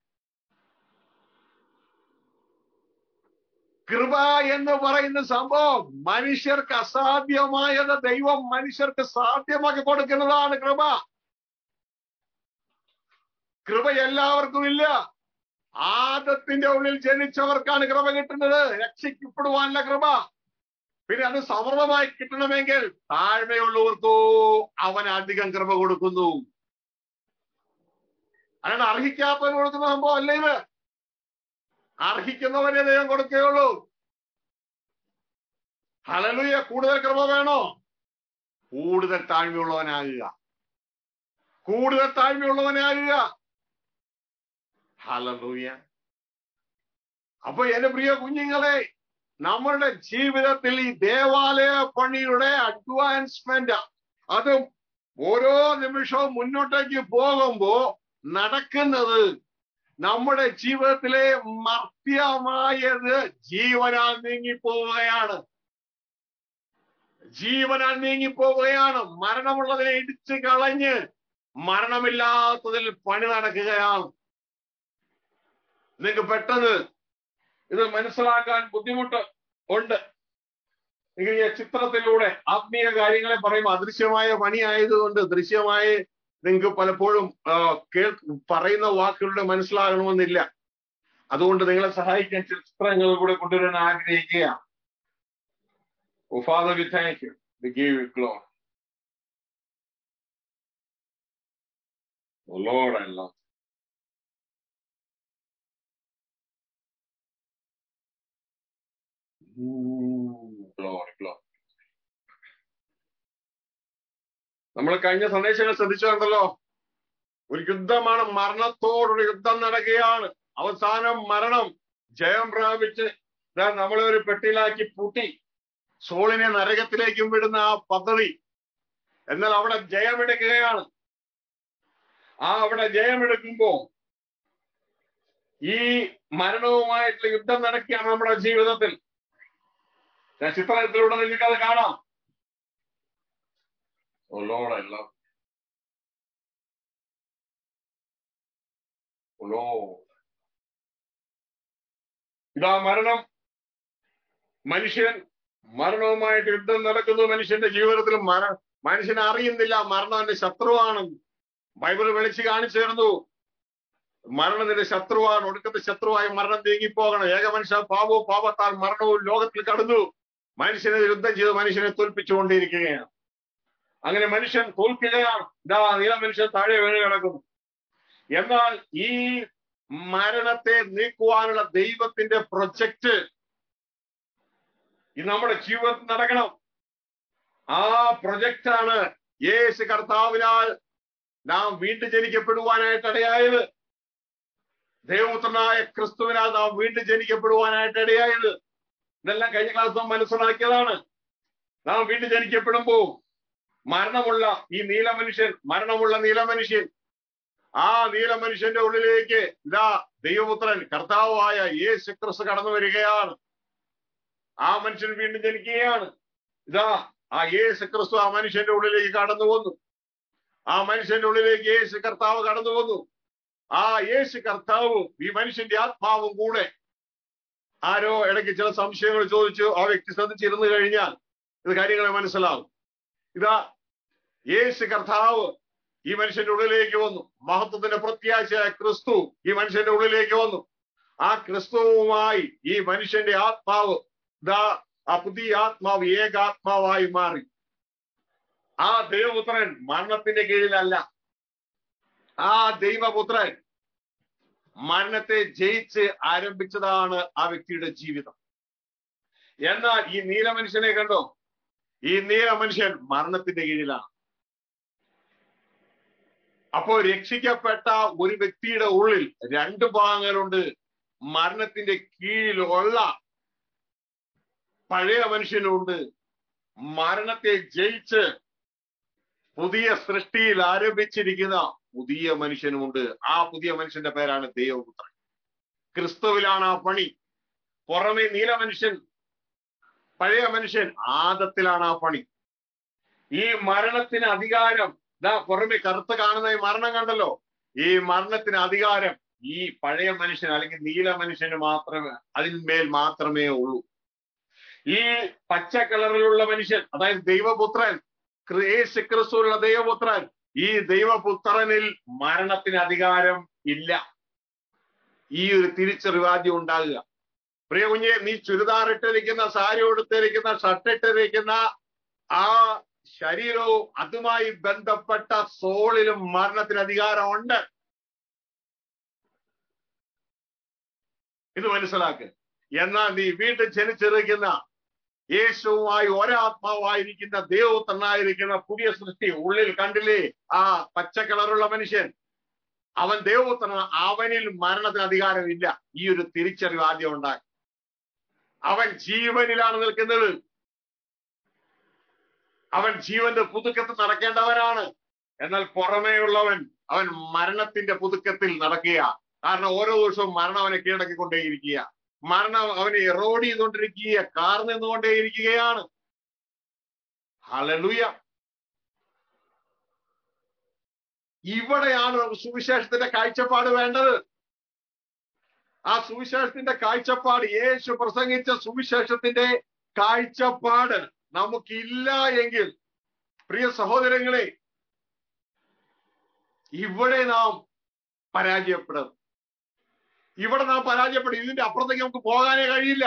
കൃപ എന്ന് പറയുന്ന സംഭവം മനുഷ്യർക്ക് അസാധ്യമായത് ദൈവം മനുഷ്യർക്ക് സാധ്യമാക്കി കൊടുക്കുന്നതാണ് കൃപ കൃപ എല്ലാവർക്കും ഇല്ല ആദത്തിന്റെ ഉള്ളിൽ ജനിച്ചവർക്കാണ് കൃപ കിട്ടുന്നത് രക്ഷിക്കപ്പെടുവാനുള്ള കൃപ പിന്നെ അത് സമൃദ്ധമായി കിട്ടണമെങ്കിൽ താഴ്മയുള്ളവർക്കോ അവൻ അധികം കൃപ കൊടുക്കുന്നു അല്ലാണ്ട് അർഹിക്കാത്തവന് കൊടുക്കുന്ന സംഭവം അല്ല ഇത് അർഹിക്കുന്നവരെ ദൈവം കൊടുക്കുകയുള്ളൂ ഹലലുയ കൂടുതൽ കൃപ വേണോ കൂടുതൽ താഴ്മയുള്ളവനാകുക കൂടുതൽ താഴ്മയുള്ളവനാകുക ഹലലൂയ അപ്പൊ എന്റെ പ്രിയ കുഞ്ഞുങ്ങളെ നമ്മളുടെ ജീവിതത്തിൽ ഈ ദേവാലയ പണിയുടെ അഡ്വാൻസ്മെന്റ് അതും ഓരോ നിമിഷവും മുന്നോട്ടേക്ക് പോകുമ്പോ നടക്കുന്നത് നമ്മുടെ ജീവിതത്തിലെ മർത്യമായത് ജീവനാൽ നീങ്ങിപ്പോവുകയാണ് ജീവനാൽ നീങ്ങിപ്പോവുകയാണ് മരണമുള്ളതിനെ ഇടിച്ചു കളഞ്ഞ് മരണമില്ലാത്തതിൽ പണി നടക്കുകയാണ് നിങ്ങൾക്ക് പെട്ടെന്ന് ഇത് മനസ്സിലാക്കാൻ ബുദ്ധിമുട്ട് ഉണ്ട് നിങ്ങൾ ഈ ചിത്രത്തിലൂടെ ആത്മീയ കാര്യങ്ങളെ പറയുമ്പോൾ അദൃശ്യമായ പണിയായതുകൊണ്ട് ദൃശ്യമായി നിങ്ങൾക്ക് പലപ്പോഴും കേൾ പറയുന്ന വാക്കുകളുടെ മനസ്സിലാകണമെന്നില്ല അതുകൊണ്ട് നിങ്ങളെ സഹായിക്കാൻ ചില ചിത്രങ്ങൾ കൂടെ കൊണ്ടുവരാൻ ആഗ്രഹിക്കുകയാണ് Oh, Father, we thank you. We give you glory. Oh, Lord, I love you. Mm, glory, glory. നമ്മൾ കഴിഞ്ഞ സന്ദേശങ്ങൾ ശ്രദ്ധിച്ചുണ്ടല്ലോ ഒരു യുദ്ധമാണ് മരണത്തോടുള്ള യുദ്ധം നടക്കുകയാണ് അവസാനം മരണം ജയം പ്രാപിച്ച് നമ്മളെ ഒരു പെട്ടിയിലാക്കി പൂട്ടി സോളിനെ നരകത്തിലേക്കും വിടുന്ന ആ പദ്ധതി എന്നാൽ അവിടെ ജയമെടുക്കുകയാണ് ആ അവിടെ ജയമെടുക്കുമ്പോ ഈ മരണവുമായിട്ടുള്ള യുദ്ധം നടക്കുകയാണ് നമ്മുടെ ജീവിതത്തിൽ ചിത്രത്തിലൂടെ നിങ്ങൾക്ക് അത് കാണാം Oh Lord, I love you. Oh Lord. ഇതാ മരണം മനുഷ്യൻ മരണവുമായിട്ട് യുദ്ധം നടക്കുന്നു മനുഷ്യന്റെ ജീവിതത്തിൽ മര മനുഷ്യൻ അറിയുന്നില്ല മരണം എന്റെ ശത്രുവാണെന്ന് ബൈബിൾ വിളിച്ച് കാണിച്ചു തരുന്നു മരണം നിന്റെ ശത്രുവാണ് ഒടുക്കത്തെ ശത്രുവായി മരണം നീങ്ങിപ്പോകണം ഏക മനുഷ്യ പാപവും പാപത്താൽ മരണവും ലോകത്തിൽ കടന്നു മനുഷ്യനെ യുദ്ധം ചെയ്ത് മനുഷ്യനെ തോൽപ്പിച്ചുകൊണ്ടിരിക്കുകയാണ് അങ്ങനെ മനുഷ്യൻ തോൽക്കുകയാണ് ഇതാ നീല മനുഷ്യൻ താഴെ വീണ് കിടക്കുന്നു എന്നാൽ ഈ മരണത്തെ നീക്കുവാനുള്ള ദൈവത്തിന്റെ പ്രൊജക്ട് ഇത് നമ്മുടെ ജീവിതത്തിൽ നടക്കണം ആ പ്രൊജക്റ്റാണ് യേശു കർത്താവിനാൽ നാം വീണ്ടും ജനിക്കപ്പെടുവാനായിട്ട് ഇടയായത് ദൈവപുത്രനായ ക്രിസ്തുവിനാൽ നാം വീണ്ടും ജനിക്കപ്പെടുവാനായിട്ട് ഇടയായത് ഇതെല്ലാം കഴിഞ്ഞ ക്ലാസ് നാം മനസ്സിലാക്കിയതാണ് നാം വീണ്ടും ജനിക്കപ്പെടുമ്പോ മരണമുള്ള ഈ നീല മനുഷ്യൻ മരണമുള്ള നീല മനുഷ്യൻ ആ നീല മനുഷ്യന്റെ ഉള്ളിലേക്ക് ഇതാ ദൈവപുത്രൻ കർത്താവായ യേശു ക്രിസ്തു കടന്നു വരികയാണ് ആ മനുഷ്യൻ വീണ്ടും ജനിക്കുകയാണ് ഇതാ ആ യേശു ക്രിസ്തു ആ മനുഷ്യന്റെ ഉള്ളിലേക്ക് കടന്നു വന്നു ആ മനുഷ്യന്റെ ഉള്ളിലേക്ക് യേശു കർത്താവ് കടന്നു വന്നു ആ യേശു കർത്താവും ഈ മനുഷ്യന്റെ ആത്മാവും കൂടെ ആരോ ഇടയ്ക്ക് ചില സംശയങ്ങൾ ചോദിച്ചു ആ വ്യക്തി ശ്രദ്ധിച്ചിരുന്നു കഴിഞ്ഞാൽ ഇത് കാര്യങ്ങളെ മനസ്സിലാവും ഇതാ യേശു കർത്താവ് ഈ മനുഷ്യന്റെ ഉള്ളിലേക്ക് വന്നു മഹത്വത്തിന്റെ പ്രത്യാശയായ ക്രിസ്തു ഈ മനുഷ്യന്റെ ഉള്ളിലേക്ക് വന്നു ആ ക്രിസ്തുവുമായി ഈ മനുഷ്യന്റെ ആത്മാവ് ദാ ആ പുതിയ ആത്മാവ് ഏകാത്മാവായി മാറി ആ ദൈവപുത്രൻ മരണത്തിന്റെ കീഴിലല്ല ആ ദൈവപുത്രൻ മരണത്തെ ജയിച്ച് ആരംഭിച്ചതാണ് ആ വ്യക്തിയുടെ ജീവിതം എന്നാൽ ഈ നീല മനുഷ്യനെ കണ്ടോ ഈ നീല മനുഷ്യൻ മരണത്തിന്റെ കീഴിലാണ് അപ്പോൾ രക്ഷിക്കപ്പെട്ട ഒരു വ്യക്തിയുടെ ഉള്ളിൽ രണ്ട് ഭാഗങ്ങളുണ്ട് മരണത്തിന്റെ കീഴിലുള്ള പഴയ മനുഷ്യനുണ്ട് മരണത്തെ ജയിച്ച് പുതിയ സൃഷ്ടിയിൽ ആരംഭിച്ചിരിക്കുന്ന പുതിയ മനുഷ്യനുമുണ്ട് ആ പുതിയ മനുഷ്യന്റെ പേരാണ് ദൈവപുത്രൻ ക്രിസ്തുവിലാണ് ആ പണി പുറമെ നീല മനുഷ്യൻ പഴയ മനുഷ്യൻ ആദത്തിലാണ് ആ പണി ഈ മരണത്തിന് അധികാരം ഇതാ പുറമെ കറുത്ത് കാണുന്ന ഈ മരണം കണ്ടല്ലോ ഈ മരണത്തിന് അധികാരം ഈ പഴയ മനുഷ്യൻ അല്ലെങ്കിൽ നീല മനുഷ്യന് മാത്രമേ അതിന്മേൽ മാത്രമേ ഉള്ളൂ ഈ പച്ച കളറിലുള്ള മനുഷ്യൻ അതായത് ദൈവപുത്രൻ യേശു ക്രിസ്തുള്ള ദൈവപുത്രൻ ഈ ദൈവപുത്രനിൽ മരണത്തിന് അധികാരം ഇല്ല ഈ ഒരു തിരിച്ചറിവാദ്യം ഉണ്ടാകുക പ്രിയ കുഞ്ഞെ നീ ചുരിദാർ ഇട്ടിരിക്കുന്ന സാരി ഉടുത്തിരിക്കുന്ന ഷർട്ട് ഇട്ടിരിക്കുന്ന ആ ശരീരവും അതുമായി ബന്ധപ്പെട്ട സോളിലും മരണത്തിന് അധികാരമുണ്ട് ഇത് മനസ്സിലാക്ക് എന്നാൽ നീ വീട്ടിൽ ജനിച്ചിരിക്കുന്ന യേശുവുമായി ഒരാത്മാവായിരിക്കുന്ന ദേവപുത്രനായിരിക്കുന്ന പുതിയ സൃഷ്ടി ഉള്ളിൽ കണ്ടില്ലേ ആ പച്ച കളറുള്ള മനുഷ്യൻ അവൻ ദേവപുത്രൻ അവനിൽ മരണത്തിന് അധികാരമില്ല ഈ ഒരു തിരിച്ചറിവ് ആദ്യം ഉണ്ടാക്കി അവൻ ജീവനിലാണ് നിൽക്കുന്നത് അവൻ ജീവന്റെ പുതുക്കത്തിൽ നടക്കേണ്ടവനാണ് എന്നാൽ പുറമേയുള്ളവൻ അവൻ മരണത്തിന്റെ പുതുക്കത്തിൽ നടക്കുക കാരണം ഓരോ ദിവസവും മരണം അവനെ കീഴടക്കിക്കൊണ്ടേയിരിക്കുക മരണം അവനെ എറോഡ് ചെയ്തുകൊണ്ടിരിക്കുക കാർ നിന്നുകൊണ്ടേയിരിക്കുകയാണ് ഹലലുയ ഇവിടെയാണ് നമുക്ക് സുവിശേഷത്തിന്റെ കാഴ്ചപ്പാട് വേണ്ടത് ആ സുവിശേഷത്തിന്റെ കാഴ്ചപ്പാട് യേശു പ്രസംഗിച്ച സുവിശേഷത്തിന്റെ കാഴ്ചപ്പാട് നമുക്കില്ല എങ്കിൽ പ്രിയ സഹോദരങ്ങളെ ഇവിടെ നാം പരാജയപ്പെടും ഇവിടെ നാം പരാജയപ്പെടും ഇതിന്റെ അപ്പുറത്തേക്ക് നമുക്ക് പോകാനേ കഴിയില്ല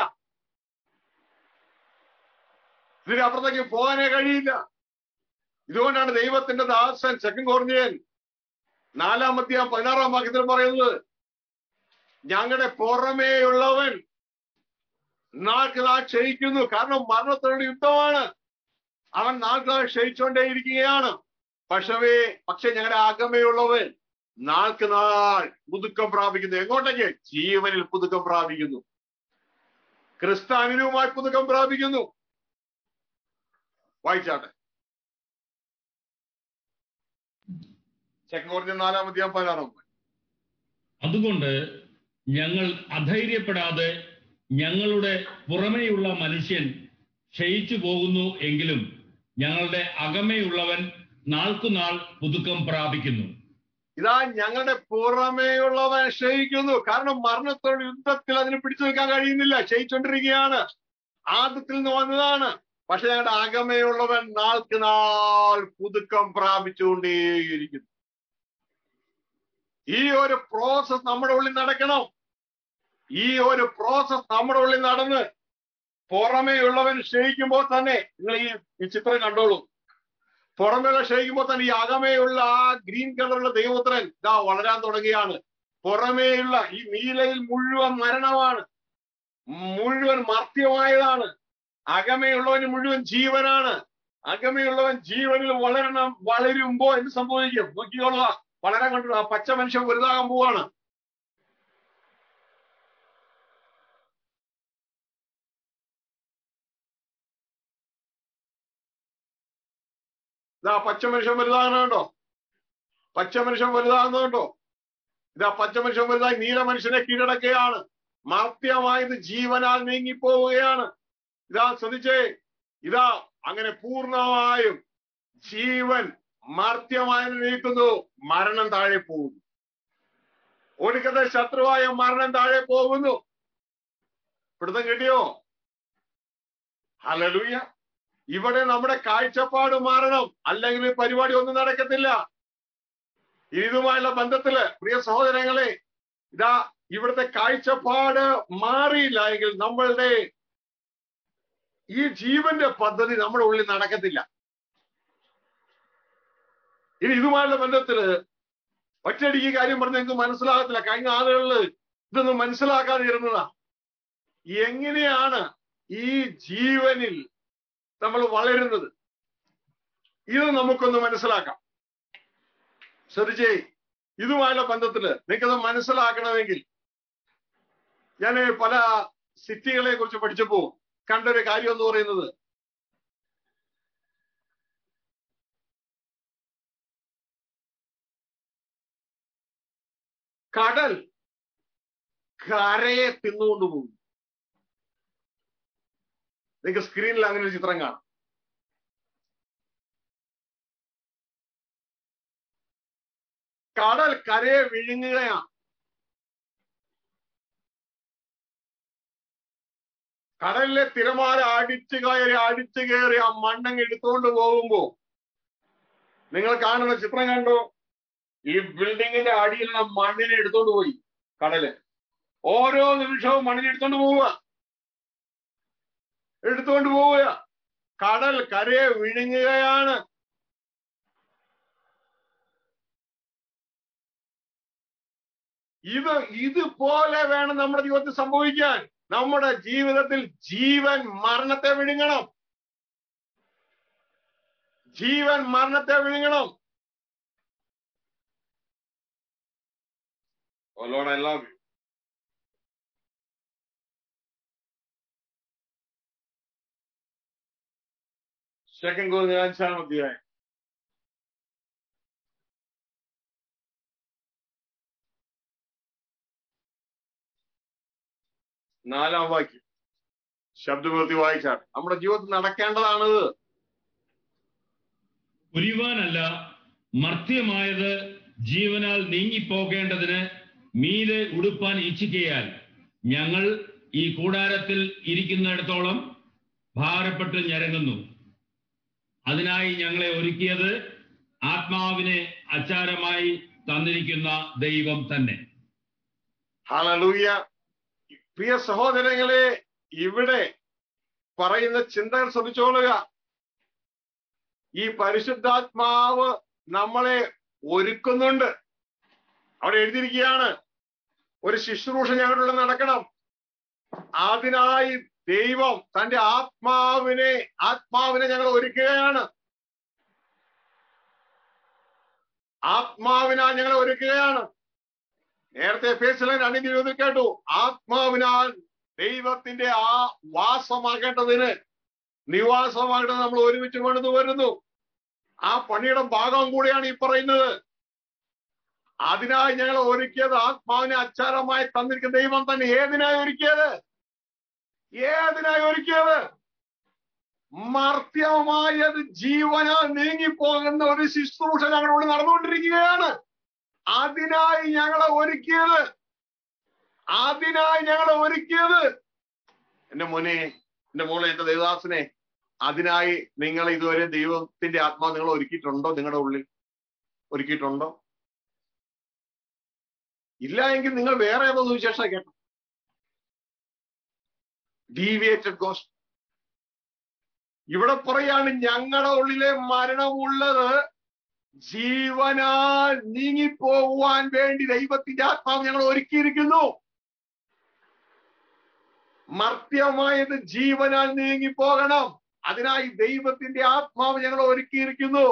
ഇതിന്റെ അപ്പുറത്തേക്ക് പോകാനേ കഴിയില്ല ഇതുകൊണ്ടാണ് ദൈവത്തിന്റെ ദാസൻ സെക്കൻഡ് കോർണിയൻ നാലാമത്തെ പതിനാറാം വാക്യത്തിൽ പറയുന്നത് ഞങ്ങളുടെ പുറമേയുള്ളവൻ നാൾക്ക് നാൾ ക്ഷയിക്കുന്നു കാരണം മരണത്തോട് യുദ്ധമാണ് അവൻ നാൾക്ക് നാൾ ക്ഷയിച്ചുകൊണ്ടേയിരിക്കുകയാണ് പക്ഷേ പക്ഷെ ഞങ്ങളുടെ അകമയുള്ളവൻ നാൾക്ക് നാൾ പുതുക്കം പ്രാപിക്കുന്നു എങ്ങോട്ടേക്ക് ജീവനിൽ പുതുക്കം പ്രാപിക്കുന്നു ക്രിസ്താനുമായി പുതുക്കം പ്രാപിക്കുന്നു വായിച്ചാട്ടെ ചെക്കോറിന്റെ നാലാമത്തെ പതിനാറാം അതുകൊണ്ട് ഞങ്ങൾ അധൈര്യപ്പെടാതെ ഞങ്ങളുടെ പുറമേയുള്ള മനുഷ്യൻ ക്ഷയിച്ചു പോകുന്നു എങ്കിലും ഞങ്ങളുടെ അകമേയുള്ളവൻ നാൾക്കുനാൾ പുതുക്കം പ്രാപിക്കുന്നു ഇതാ ഞങ്ങളുടെ പുറമേയുള്ളവൻ ക്ഷയിക്കുന്നു കാരണം മരണത്തോട് യുദ്ധത്തിൽ അതിന് പിടിച്ചു നിൽക്കാൻ കഴിയുന്നില്ല ക്ഷയിച്ചുകൊണ്ടിരിക്കുകയാണ് ആദ്യത്തിൽ നിന്ന് വന്നതാണ് പക്ഷെ ഞങ്ങളുടെ അകമയുള്ളവൻ നാൾക്ക് നാൾ പുതുക്കം പ്രാപിച്ചുകൊണ്ടേയിരിക്കുന്നു ഈ ഒരു പ്രോസസ് നമ്മുടെ ഉള്ളിൽ നടക്കണം ഈ ഒരു പ്രോസസ് നമ്മുടെ ഉള്ളിൽ നടന്ന് പുറമേയുള്ളവൻ ക്ഷയിക്കുമ്പോൾ തന്നെ നിങ്ങൾ ഈ ഈ ചിത്രം കണ്ടോളൂ പുറമേയുള്ള ക്ഷയിക്കുമ്പോൾ തന്നെ ഈ അകമേയുള്ള ആ ഗ്രീൻ കളറുള്ള ദൈവപുത്രൻ ഇതാ വളരാൻ തുടങ്ങിയാണ് പുറമേയുള്ള ഈ നീലയിൽ മുഴുവൻ മരണമാണ് മുഴുവൻ മർത്യമായതാണ് അകമയുള്ളവന് മുഴുവൻ ജീവനാണ് അകമയുള്ളവൻ ജീവനിൽ വളരണം വളരുമ്പോ എന്ത് സംഭവിക്കും നോക്കിക്കോളുക വളരാൻ കണ്ടു ആ പച്ച മനുഷ്യൻ വലുതാകാൻ പോവാണ് ഇതാ പച്ച മനുഷ്യൻ വലുതാകുന്നുണ്ടോ പച്ച മനുഷ്യൻ വലുതാകുന്നുണ്ടോ ഇതാ പച്ച മനുഷ്യൻ വലുതായി നീല മനുഷ്യനെ കീഴടക്കുകയാണ് മാർത്യമായത് ജീവനാൽ നീങ്ങിപ്പോവുകയാണ് ഇതാ ശ്രദ്ധിച്ചേ ഇതാ അങ്ങനെ പൂർണ്ണമായും ജീവൻ മാർത്യമായി നീക്കുന്നു മരണം താഴെ പോകുന്നു ഒടുക്കത്തെ ശത്രുവായ മരണം താഴെ പോകുന്നു പിടുത്തം കിട്ടിയോ ഹലലൂയ ഇവിടെ നമ്മുടെ കാഴ്ചപ്പാട് മാറണം അല്ലെങ്കിൽ ഈ പരിപാടി ഒന്നും നടക്കത്തില്ല ഇതുമായുള്ള ബന്ധത്തില് പ്രിയ സഹോദരങ്ങളെ ഇതാ ഇവിടുത്തെ കാഴ്ചപ്പാട് മാറിയില്ല എങ്കിൽ നമ്മളുടെ ഈ ജീവന്റെ പദ്ധതി നമ്മുടെ ഉള്ളിൽ നടക്കത്തില്ല ഇനി ഇതുമായുള്ള ബന്ധത്തില് ഒറ്റയടിക്ക് കാര്യം പറഞ്ഞ് നിങ്ങൾക്ക് മനസ്സിലാകത്തില്ല കഴിഞ്ഞ ആളുകളിൽ ഇതൊന്നും മനസ്സിലാക്കാതെ ഇരുന്നതാ എങ്ങനെയാണ് ഈ ജീവനിൽ നമ്മൾ വളരുന്നത് ഇത് നമുക്കൊന്ന് മനസ്സിലാക്കാം ശ്രദ്ധിച്ചേ ഇതുമായുള്ള ബന്ധത്തില് നിങ്ങൾക്കത് മനസ്സിലാക്കണമെങ്കിൽ ഞാൻ പല സിറ്റികളെ കുറിച്ച് പഠിച്ചപ്പോ കണ്ടൊരു കാര്യം എന്ന് പറയുന്നത് കടൽ കരയെ തിന്നുകൊണ്ട് പോകും നിങ്ങൾക്ക് സ്ക്രീനിൽ അങ്ങനെ ഒരു ചിത്രം കാണാം കടൽ കരയെ വിഴുങ്ങുകയാണ് കടലിലെ തിരമാല അടിച്ചു കയറി അടിച്ചു കയറി ആ മണ്ണങ്ങ് എടുത്തുകൊണ്ട് പോകുമ്പോ നിങ്ങൾ കാണുന്ന ചിത്രം കണ്ടോ ഈ ബിൽഡിങ്ങിന്റെ അടിയിലുള്ള മണ്ണിനെ എടുത്തോണ്ട് പോയി കടല് ഓരോ നിമിഷവും മണ്ണിനെ എടുത്തോണ്ട് പോവുക എടുത്തുകൊണ്ട് പോവുക കടൽ കരയെ വിഴുങ്ങുകയാണ് ഇത് ഇതുപോലെ വേണം നമ്മുടെ ജീവിതത്തിൽ സംഭവിക്കാൻ നമ്മുടെ ജീവിതത്തിൽ ജീവൻ മരണത്തെ വിഴുങ്ങണം ജീവൻ മരണത്തെ വിഴുങ്ങണം Oh Lord, I love you. Second കോറിന് അഞ്ചാം അധ്യായം നാലാം വാക്യം ശബ്ദപൂർത്തി വായിച്ചാൽ നമ്മുടെ ജീവിതത്തിൽ നടക്കേണ്ടതാണിത് പുരിവാനല്ല മർത്യമായത് ജീവനാൽ നീങ്ങിപ്പോകേണ്ടതിന് മീതെ ഉടുപ്പാൻ ഇച്ഛിക്കയാൽ ഞങ്ങൾ ഈ കൂടാരത്തിൽ ഇരിക്കുന്നിടത്തോളം ഭാരപ്പെട്ട് ഞരങ്ങുന്നു അതിനായി ഞങ്ങളെ ഒരുക്കിയത് ആത്മാവിനെ അച്ചാരമായി തന്നിരിക്കുന്ന ദൈവം തന്നെ ഹലലൂയ പ്രിയ സഹോദരങ്ങളെ ഇവിടെ പറയുന്ന ചിന്തകൾ ശ്രമിച്ചോളുക ഈ പരിശുദ്ധാത്മാവ് നമ്മളെ ഒരുക്കുന്നുണ്ട് അവിടെ എഴുതിയിരിക്കുകയാണ് ഒരു ശുശ്രൂഷ ഞങ്ങളുടെ നടക്കണം അതിനായി ദൈവം തന്റെ ആത്മാവിനെ ആത്മാവിനെ ഞങ്ങൾ ഒരുക്കുകയാണ് ആത്മാവിനാൽ ഞങ്ങൾ ഒരുക്കുകയാണ് നേരത്തെ ഫേസിലെ രണ്ടിന്റെ ഇരുപതിൽ കേട്ടു ആത്മാവിനാൽ ദൈവത്തിന്റെ ആ വാസമാകേണ്ടതിന് നിവാസമാകേണ്ടത് നമ്മൾ ഒരുമിച്ച് പണിത് വരുന്നു ആ പണിയുടെ ഭാഗം കൂടിയാണ് ഈ പറയുന്നത് അതിനായി ഞങ്ങൾ ഒരുക്കിയത് ആത്മാവിനെ അച്ചാരമായി തന്നിരിക്കുന്ന ദൈവം തന്നെ ഏതിനായി ഒരുക്കിയത് ഏതിനായി ഒരുക്കിയത് മർത്യമായത് ജീവനാൽ നീങ്ങിപ്പോകുന്ന ഒരു ശുശ്രൂഷ ഞങ്ങളോട് നടന്നുകൊണ്ടിരിക്കുകയാണ് അതിനായി ഞങ്ങളെ ഒരുക്കിയത് അതിനായി ഞങ്ങളെ ഒരുക്കിയത് എന്റെ മോനെ എന്റെ മോളെ എന്റെ ദേവദാസനെ അതിനായി നിങ്ങൾ ഇതുവരെ ദൈവത്തിന്റെ ആത്മാവ് നിങ്ങൾ ഒരുക്കിയിട്ടുണ്ടോ നിങ്ങളുടെ ഉള്ളിൽ ഒരുക്കിയിട്ടുണ്ടോ ഇല്ല എങ്കിൽ നിങ്ങൾ വേറെ ഏതോ സുവിശേഷം കേട്ടോ ഡീവിയേറ്റഡ് ഗോസ്റ്റ് ഇവിടെ പറയാണ് ഞങ്ങളുടെ ഉള്ളിലെ മരണമുള്ളത് ജീവനാൽ നീങ്ങിപ്പോകുവാൻ വേണ്ടി ദൈവത്തിന്റെ ആത്മാവ് ഞങ്ങൾ ഒരുക്കിയിരിക്കുന്നു മർത്യമായത് ജീവനാൽ നീങ്ങിപ്പോകണം അതിനായി ദൈവത്തിന്റെ ആത്മാവ് ഞങ്ങൾ ഒരുക്കിയിരിക്കുന്നു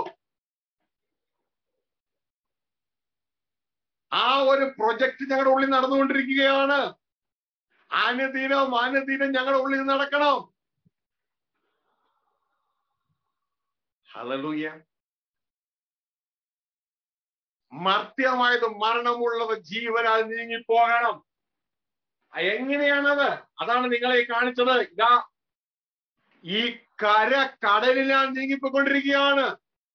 ആ ഒരു പ്രൊജക്ട് ഞങ്ങളുടെ ഉള്ളിൽ നടന്നുകൊണ്ടിരിക്കുകയാണ് അനുദിനം അനുദിനം ഞങ്ങളുടെ ഉള്ളിൽ നടക്കണം ഹലലൂയ മർത്യമായത് മരണമുള്ളത് ജീവനാൽ നീങ്ങിപ്പോകണം എങ്ങനെയാണത് അതാണ് നിങ്ങളെ കാണിച്ചത് ഇതാ ഈ കര കടലിനാൽ നീങ്ങിപ്പോയിക്കൊണ്ടിരിക്കുകയാണ്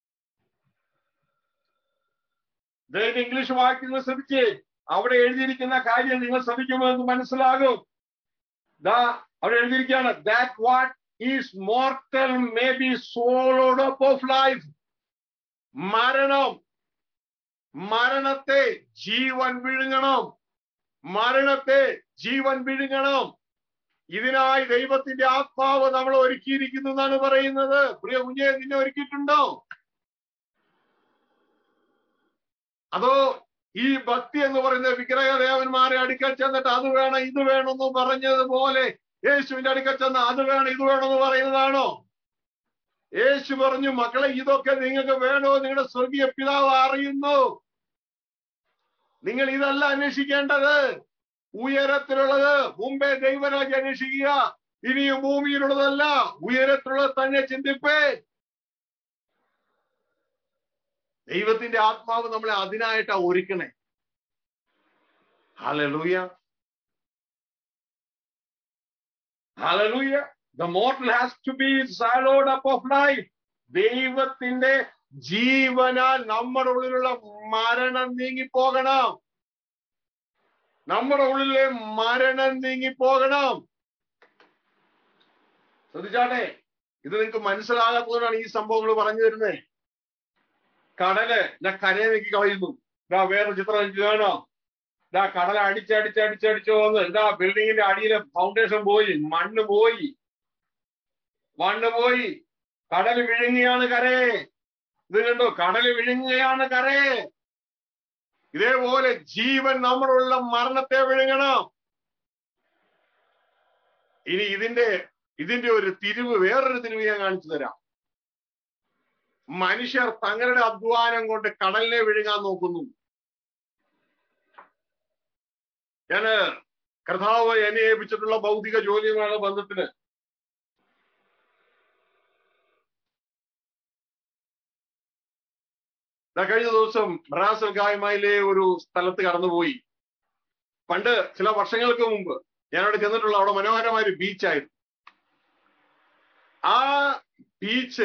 ദയവ് ഇംഗ്ലീഷ് വായിക്കുന്നത് ശ്രദ്ധിച്ച് അവിടെ എഴുതിയിരിക്കുന്ന കാര്യം നിങ്ങൾ ശ്രദ്ധിക്കുമ്പോൾ നിങ്ങൾക്ക് മനസ്സിലാകും ദാ അവിടെ എഴുതിയിരിക്കുകയാണ് that what is mortal may be swallowed up of life മരണം മരണത്തെ ജീവൻ വിഴുങ്ങണം മരണത്തെ ജീവൻ വിഴുങ്ങണം ഇതിനായി ദൈവത്തിന്റെ ആത്മാവ് നമ്മൾ ഒരുക്കിയിരിക്കുന്നു എന്നാണ് പറയുന്നത് പ്രിയ കുഞ്ഞെ നിന്നെ ഒരുക്കിയിട്ടുണ്ടോ അതോ ഈ ഭക്തി എന്ന് പറയുന്ന വിഗ്രഹദേവന്മാരെ അടുക്കൽ ചെന്നിട്ട് അത് വേണം ഇത് വേണമെന്ന് പറഞ്ഞതുപോലെ യേശുവിന്റെ അടുക്കൽ ചെന്ന് അത് വേണം ഇത് വേണമെന്ന് പറയുന്നതാണോ യേശു പറഞ്ഞു മക്കളെ ഇതൊക്കെ നിങ്ങൾക്ക് വേണോ നിങ്ങളുടെ സ്വർഗീയ പിതാവ് അറിയുന്നു നിങ്ങൾ ഇതല്ല അന്വേഷിക്കേണ്ടത് ഉയരത്തിലുള്ളത് മുമ്പേ ദൈവരാജ്യം അന്വേഷിക്കുക ഇനിയും ഭൂമിയിലുള്ളതല്ല ഉയരത്തിലുള്ളത് തന്നെ ചിന്തിപ്പേ ദൈവത്തിന്റെ ആത്മാവ് നമ്മളെ അതിനായിട്ടാ ഒരുക്കണേ hallelujah hallelujah the mortal has to be swallowed up of life ദൈവത്തിന്റെ ജീവനാൽ നമ്മുടെ ഉള്ളിലുള്ള മരണം നീങ്ങിപ്പോകണം നമ്മുടെ ഉള്ളിലെ മരണം നീങ്ങിപ്പോകണം ശ്രദ്ധിച്ചാട്ടെ ഇത് നിങ്ങൾക്ക് മനസ്സിലാകാത്തതുകൊണ്ടാണ് ഈ സംഭവങ്ങൾ പറഞ്ഞു തരുന്നത് കടല് ഞാൻ കരയെ നീക്കി കളയുന്നു ഇതാ വേറെ ചിത്രം എനിക്ക് കാണാം ഇതാ കടല അടിച്ചടിച്ച് അടിച്ചടിച്ച് വന്ന് ഇതാ ബിൽഡിങ്ങിന്റെ അടിയിലെ ഫൗണ്ടേഷൻ പോയി മണ്ണ് പോയി മണ്ണ് പോയി കടൽ വിഴുങ്ങിയാണ് കരയെ ഇത് കണ്ടോ കടൽ വിഴുങ്ങുകയാണ് കരയെ ഇതേപോലെ ജീവൻ നമ്മളുള്ള മരണത്തെ വിഴുങ്ങണം ഇനി ഇതിന്റെ ഇതിന്റെ ഒരു തിരിവ് വേറൊരു തിരിവ് ഞാൻ കാണിച്ചു തരാം മനുഷ്യർ തങ്ങളുടെ അധ്വാനം കൊണ്ട് കടലിനെ വിഴുങ്ങാൻ നോക്കുന്നു ഞാന് കർത്താവ് എന്നെ ഏൽപ്പിച്ചിട്ടുള്ള ഭൗതിക ജോലിയുമായുള്ള ബന്ധത്തിന് കഴിഞ്ഞ ദിവസം ബ്രാസൽ ഗായ്മയിലെ ഒരു സ്ഥലത്ത് കടന്നുപോയി പണ്ട് ചില വർഷങ്ങൾക്ക് മുമ്പ് ഞാൻ അവിടെ ചെന്നിട്ടുള്ള അവിടെ മനോഹരമായ ഒരു ബീച്ചായിരുന്നു ആ ബീച്ച്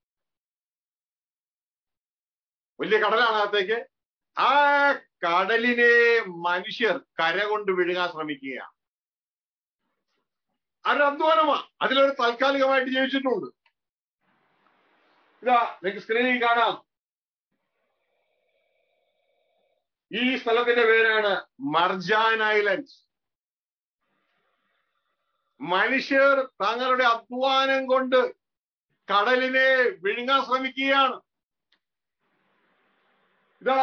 വലിയ കടലാണ് അകത്തേക്ക് ആ കടലിനെ മനുഷ്യർ കര കൊണ്ട് വിഴുകാൻ ശ്രമിക്കുകയാണ് അതൊരു അധ്വാനമാ അതിലൊരു താൽക്കാലികമായിട്ട് ജീവിച്ചിട്ടുണ്ട് ഇതാ നിങ്ങൾക്ക് സ്ക്രീനിൽ കാണാം ഈ സ്ഥലത്തിന്റെ പേരാണ് മർജാൻ ഐലൻഡ് മനുഷ്യർ തങ്ങളുടെ അധ്വാനം കൊണ്ട് കടലിനെ വിഴുങ്ങാൻ ശ്രമിക്കുകയാണ് ഇതാ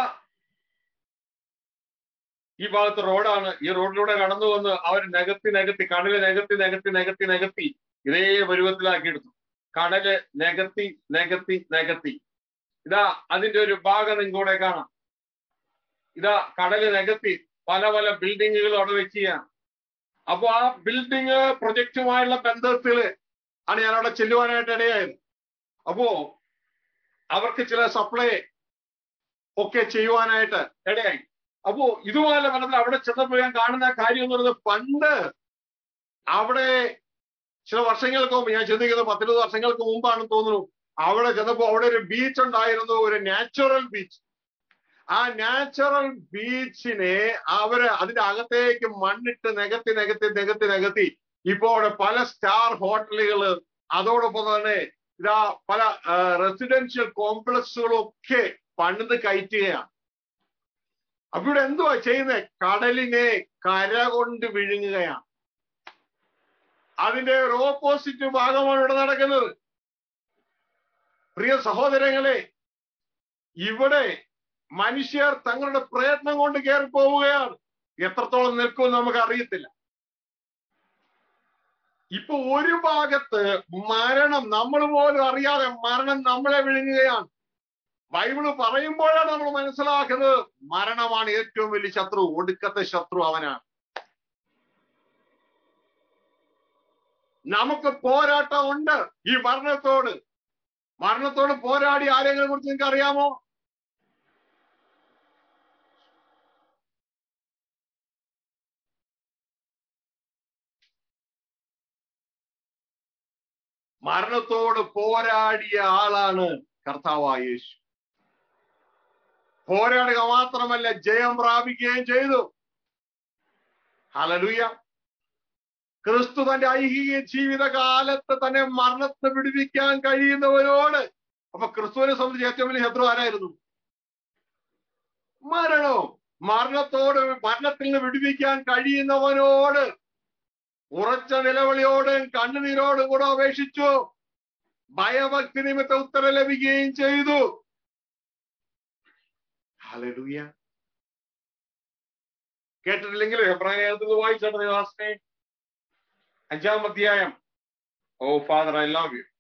ഈ ഭാഗത്ത് റോഡാണ് ഈ റോഡിലൂടെ കടന്നു വന്ന് അവർ നികത്തി നികത്തി കടല് നികത്തി നികത്തി നികത്തി നികത്തി ഇതേ പരുവത്തിലാക്കി എടുത്തു കടല് നികത്തി നികത്തി നികത്തി ഇതാ അതിന്റെ ഒരു ഭാഗം നിങ്ങൂടെ കാണാം ഇതാ കടല് നികത്തി പല പല ബിൽഡിങ്ങുകൾ അവിടെ വെക്കുകയാണ് അപ്പൊ ആ ബിൽഡിങ് പ്രൊജക്റ്റുമായുള്ള ബന്ധത്തില് ആണ് ഞാൻ അവിടെ ചെല്ലുവാനായിട്ട് ഇടയായത് അപ്പോ അവർക്ക് ചില സപ്ലൈ ഒക്കെ ചെയ്യുവാനായിട്ട് ഇടയായി അപ്പോ ഇതുപോലെ ബന്ധത്തിൽ അവിടെ ചെന്നപ്പോൾ ഞാൻ കാണുന്ന കാര്യം എന്ന് പറയുന്നത് പണ്ട് അവിടെ ചില വർഷങ്ങൾക്ക് മുമ്പ് ഞാൻ ചിന്തിക്കുന്നത് പത്തിരുപത് വർഷങ്ങൾക്ക് മുമ്പാണെന്ന് തോന്നുന്നു അവിടെ ചെന്നപ്പോ അവിടെ ഒരു ബീച്ച് ഉണ്ടായിരുന്നു ഒരു നാച്ചുറൽ ബീച്ച് ആ നാച്ചുറൽ ബീച്ചിനെ അവര് അതിന്റെ അകത്തേക്ക് മണ്ണിട്ട് നികത്തി നികത്തി നികത്തി നികത്തി ഇപ്പോ അവിടെ പല സ്റ്റാർ ഹോട്ടലുകള് അതോടൊപ്പം തന്നെ ഇതാ പല റെസിഡൻഷ്യൽ കോംപ്ലക്സുകളും ഒക്കെ പണിത് കയറ്റുകയാണ് അപ്പൊ ഇവിടെ എന്തുവാ ചെയ്യുന്നത് കടലിനെ കര കൊണ്ട് വിഴുങ്ങുകയാണ് അതിന്റെ ഒരു ഓപ്പോസിറ്റ് ഭാഗമാണ് ഇവിടെ നടക്കുന്നത് പ്രിയ സഹോദരങ്ങളെ ഇവിടെ മനുഷ്യർ തങ്ങളുടെ പ്രയത്നം കൊണ്ട് കയറി പോവുകയാണ് എത്രത്തോളം നിൽക്കുമെന്ന് നമുക്ക് അറിയത്തില്ല ഇപ്പൊ ഒരു ഭാഗത്ത് മരണം നമ്മൾ പോലും അറിയാതെ മരണം നമ്മളെ വിഴുങ്ങുകയാണ് ബൈബിള് പറയുമ്പോഴാണ് നമ്മൾ മനസ്സിലാക്കുന്നത് മരണമാണ് ഏറ്റവും വലിയ ശത്രു ഒടുക്കത്തെ ശത്രു അവനാണ് നമുക്ക് പോരാട്ടം ഉണ്ട് ഈ മരണത്തോട് മരണത്തോട് പോരാടി ആരെങ്കിലും കുറിച്ച് നിങ്ങൾക്ക് അറിയാമോ മരണത്തോട് പോരാടിയ ആളാണ് കർത്താവായ യേശു പോരാടുക മാത്രമല്ല ജയം പ്രാപിക്കുകയും ചെയ്തു ഹലലുയ ക്രിസ്തു തന്റെ ഐഹിക ജീവിതകാലത്ത് തന്നെ മരണത്തെ വിടുവിക്കാൻ കഴിയുന്നവരോട് അപ്പൊ ക്രിസ്തുവിനെ സംബന്ധിച്ച് ഏറ്റവും വലിയ ശത്രു ആരായിരുന്നു മരണവും മരണത്തോട് മരണത്തിൽ നിന്ന് വിടുവിക്കാൻ കഴിയുന്നവനോട് ഉറച്ച നിലവിളിയോടും കണ്ണുനീരോടും കൂടെ അപേക്ഷിച്ചു ഭയഭക്തി നിമിത്തം ഉത്തരം ലഭിക്കുകയും ചെയ്തു ഹലലൂയ കേട്ടിട്ടില്ലെങ്കിൽ എബ്രാഹിം വായിച്ചാണ് നിവാസനെ അഞ്ചാം അധ്യായം oh father I love you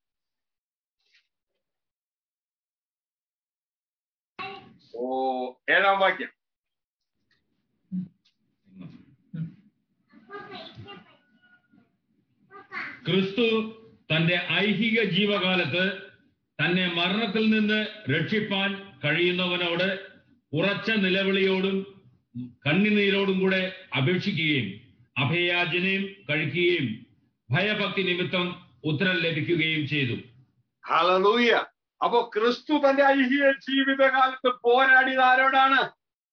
oh ഏഴാം വാക്യം ക്രിസ്തു തന്റെ ഐഹിക ജീവകാലത്ത് തന്നെ മരണത്തിൽ നിന്ന് രക്ഷിപ്പാൻ കഴിയുന്നവനോട് ഉറച്ച നിലവിളിയോടും കണ്ണുനീരോടും കൂടെ അപേക്ഷിക്കുകയും അഭയാചനയും കഴിക്കുകയും ഭയഭക്തി നിമിത്തം ഉത്തരം ലഭിക്കുകയും ചെയ്തു ഹലലൂയ അപ്പൊ ക്രിസ്തു തന്റെ ഐഹിക ജീവിതകാലത്ത് പോരാടിയത് ആരോടാണ്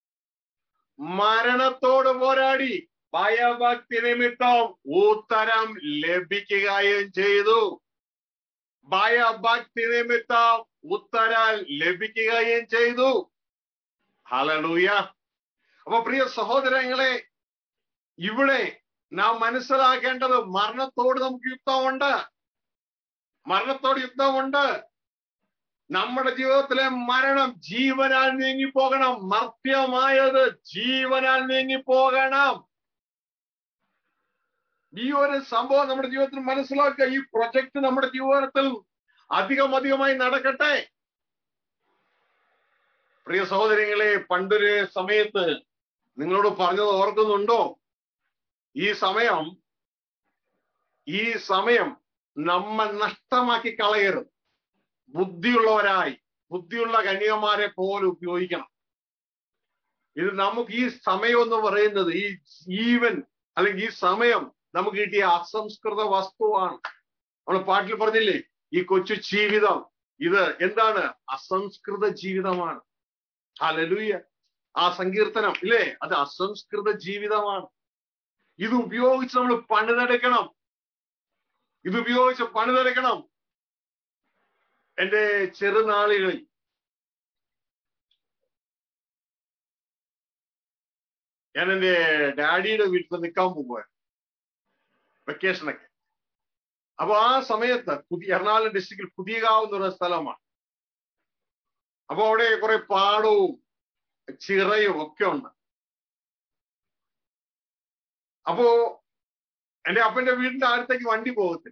മരണത്തോട് പോരാടി ഭയഭക്തി നിമിത്തം ഉത്തരം ലഭിക്കുകയും ചെയ്തു ഭയഭക്തി നിമിത്തം ഉത്തരം ലഭിക്കുകയും ചെയ്തു ഹലലൂയ അപ്പൊ പ്രിയ സഹോദരങ്ങളെ ഇവിടെ നാം മനസ്സിലാക്കേണ്ടത് മരണത്തോട് നമുക്ക് യുദ്ധമുണ്ട് മരണത്തോട് യുദ്ധമുണ്ട് നമ്മുടെ ജീവിതത്തിലെ മരണം ജീവനാൽ നീങ്ങിപ്പോകണം മർത്യമായത് ജീവനാൽ നീങ്ങിപ്പോകണം ഈ ഒരു സംഭവം നമ്മുടെ ജീവിതത്തിൽ മനസ്സിലാക്കുക ഈ പ്രൊജക്ട് നമ്മുടെ ജീവിതത്തിൽ അധികം അധികമായി നടക്കട്ടെ പ്രിയ സഹോദരങ്ങളെ പണ്ടൊരു സമയത്ത് നിങ്ങളോട് പറഞ്ഞത് ഓർക്കുന്നുണ്ടോ ഈ സമയം ഈ സമയം നമ്മ നഷ്ടമാക്കി കളയരുത് ബുദ്ധിയുള്ളവരായി ബുദ്ധിയുള്ള കന്യകമാരെ പോലെ ഉപയോഗിക്കണം ഇത് നമുക്ക് ഈ സമയം എന്ന് പറയുന്നത് ഈ ജീവൻ അല്ലെങ്കിൽ ഈ സമയം നമുക്ക് കിട്ടിയ അസംസ്കൃത വസ്തുവാണ് നമ്മൾ പാട്ടിൽ പറഞ്ഞില്ലേ ഈ കൊച്ചു ജീവിതം ഇത് എന്താണ് അസംസ്കൃത ജീവിതമാണ് ഹലലൂയ ആ സങ്കീർത്തനം ഇല്ലേ അത് അസംസ്കൃത ജീവിതമാണ് ഇത് ഉപയോഗിച്ച് നമ്മൾ പണിതെടുക്കണം ഇത് ഉപയോഗിച്ച് പണിതെടുക്കണം എന്റെ ചെറുനാളുകളിൽ ഞാൻ എന്റെ ഡാഡിയുടെ വീട്ടിൽ നിൽക്കാൻ പോകുക വെക്കേഷനൊക്കെ അപ്പൊ ആ സമയത്ത് പുതിയ എറണാകുളം ഡിസ്ട്രിക്റ്റിൽ പുതിയകാവ് എന്ന് പറയുന്ന സ്ഥലമാണ് അപ്പൊ അവിടെ കുറെ പാടവും ചിറയും ഒക്കെ ഉണ്ട് അപ്പോ എന്റെ അപ്പന്റെ വീടിന്റെ അടുത്തേക്ക് വണ്ടി പോകത്തില്ല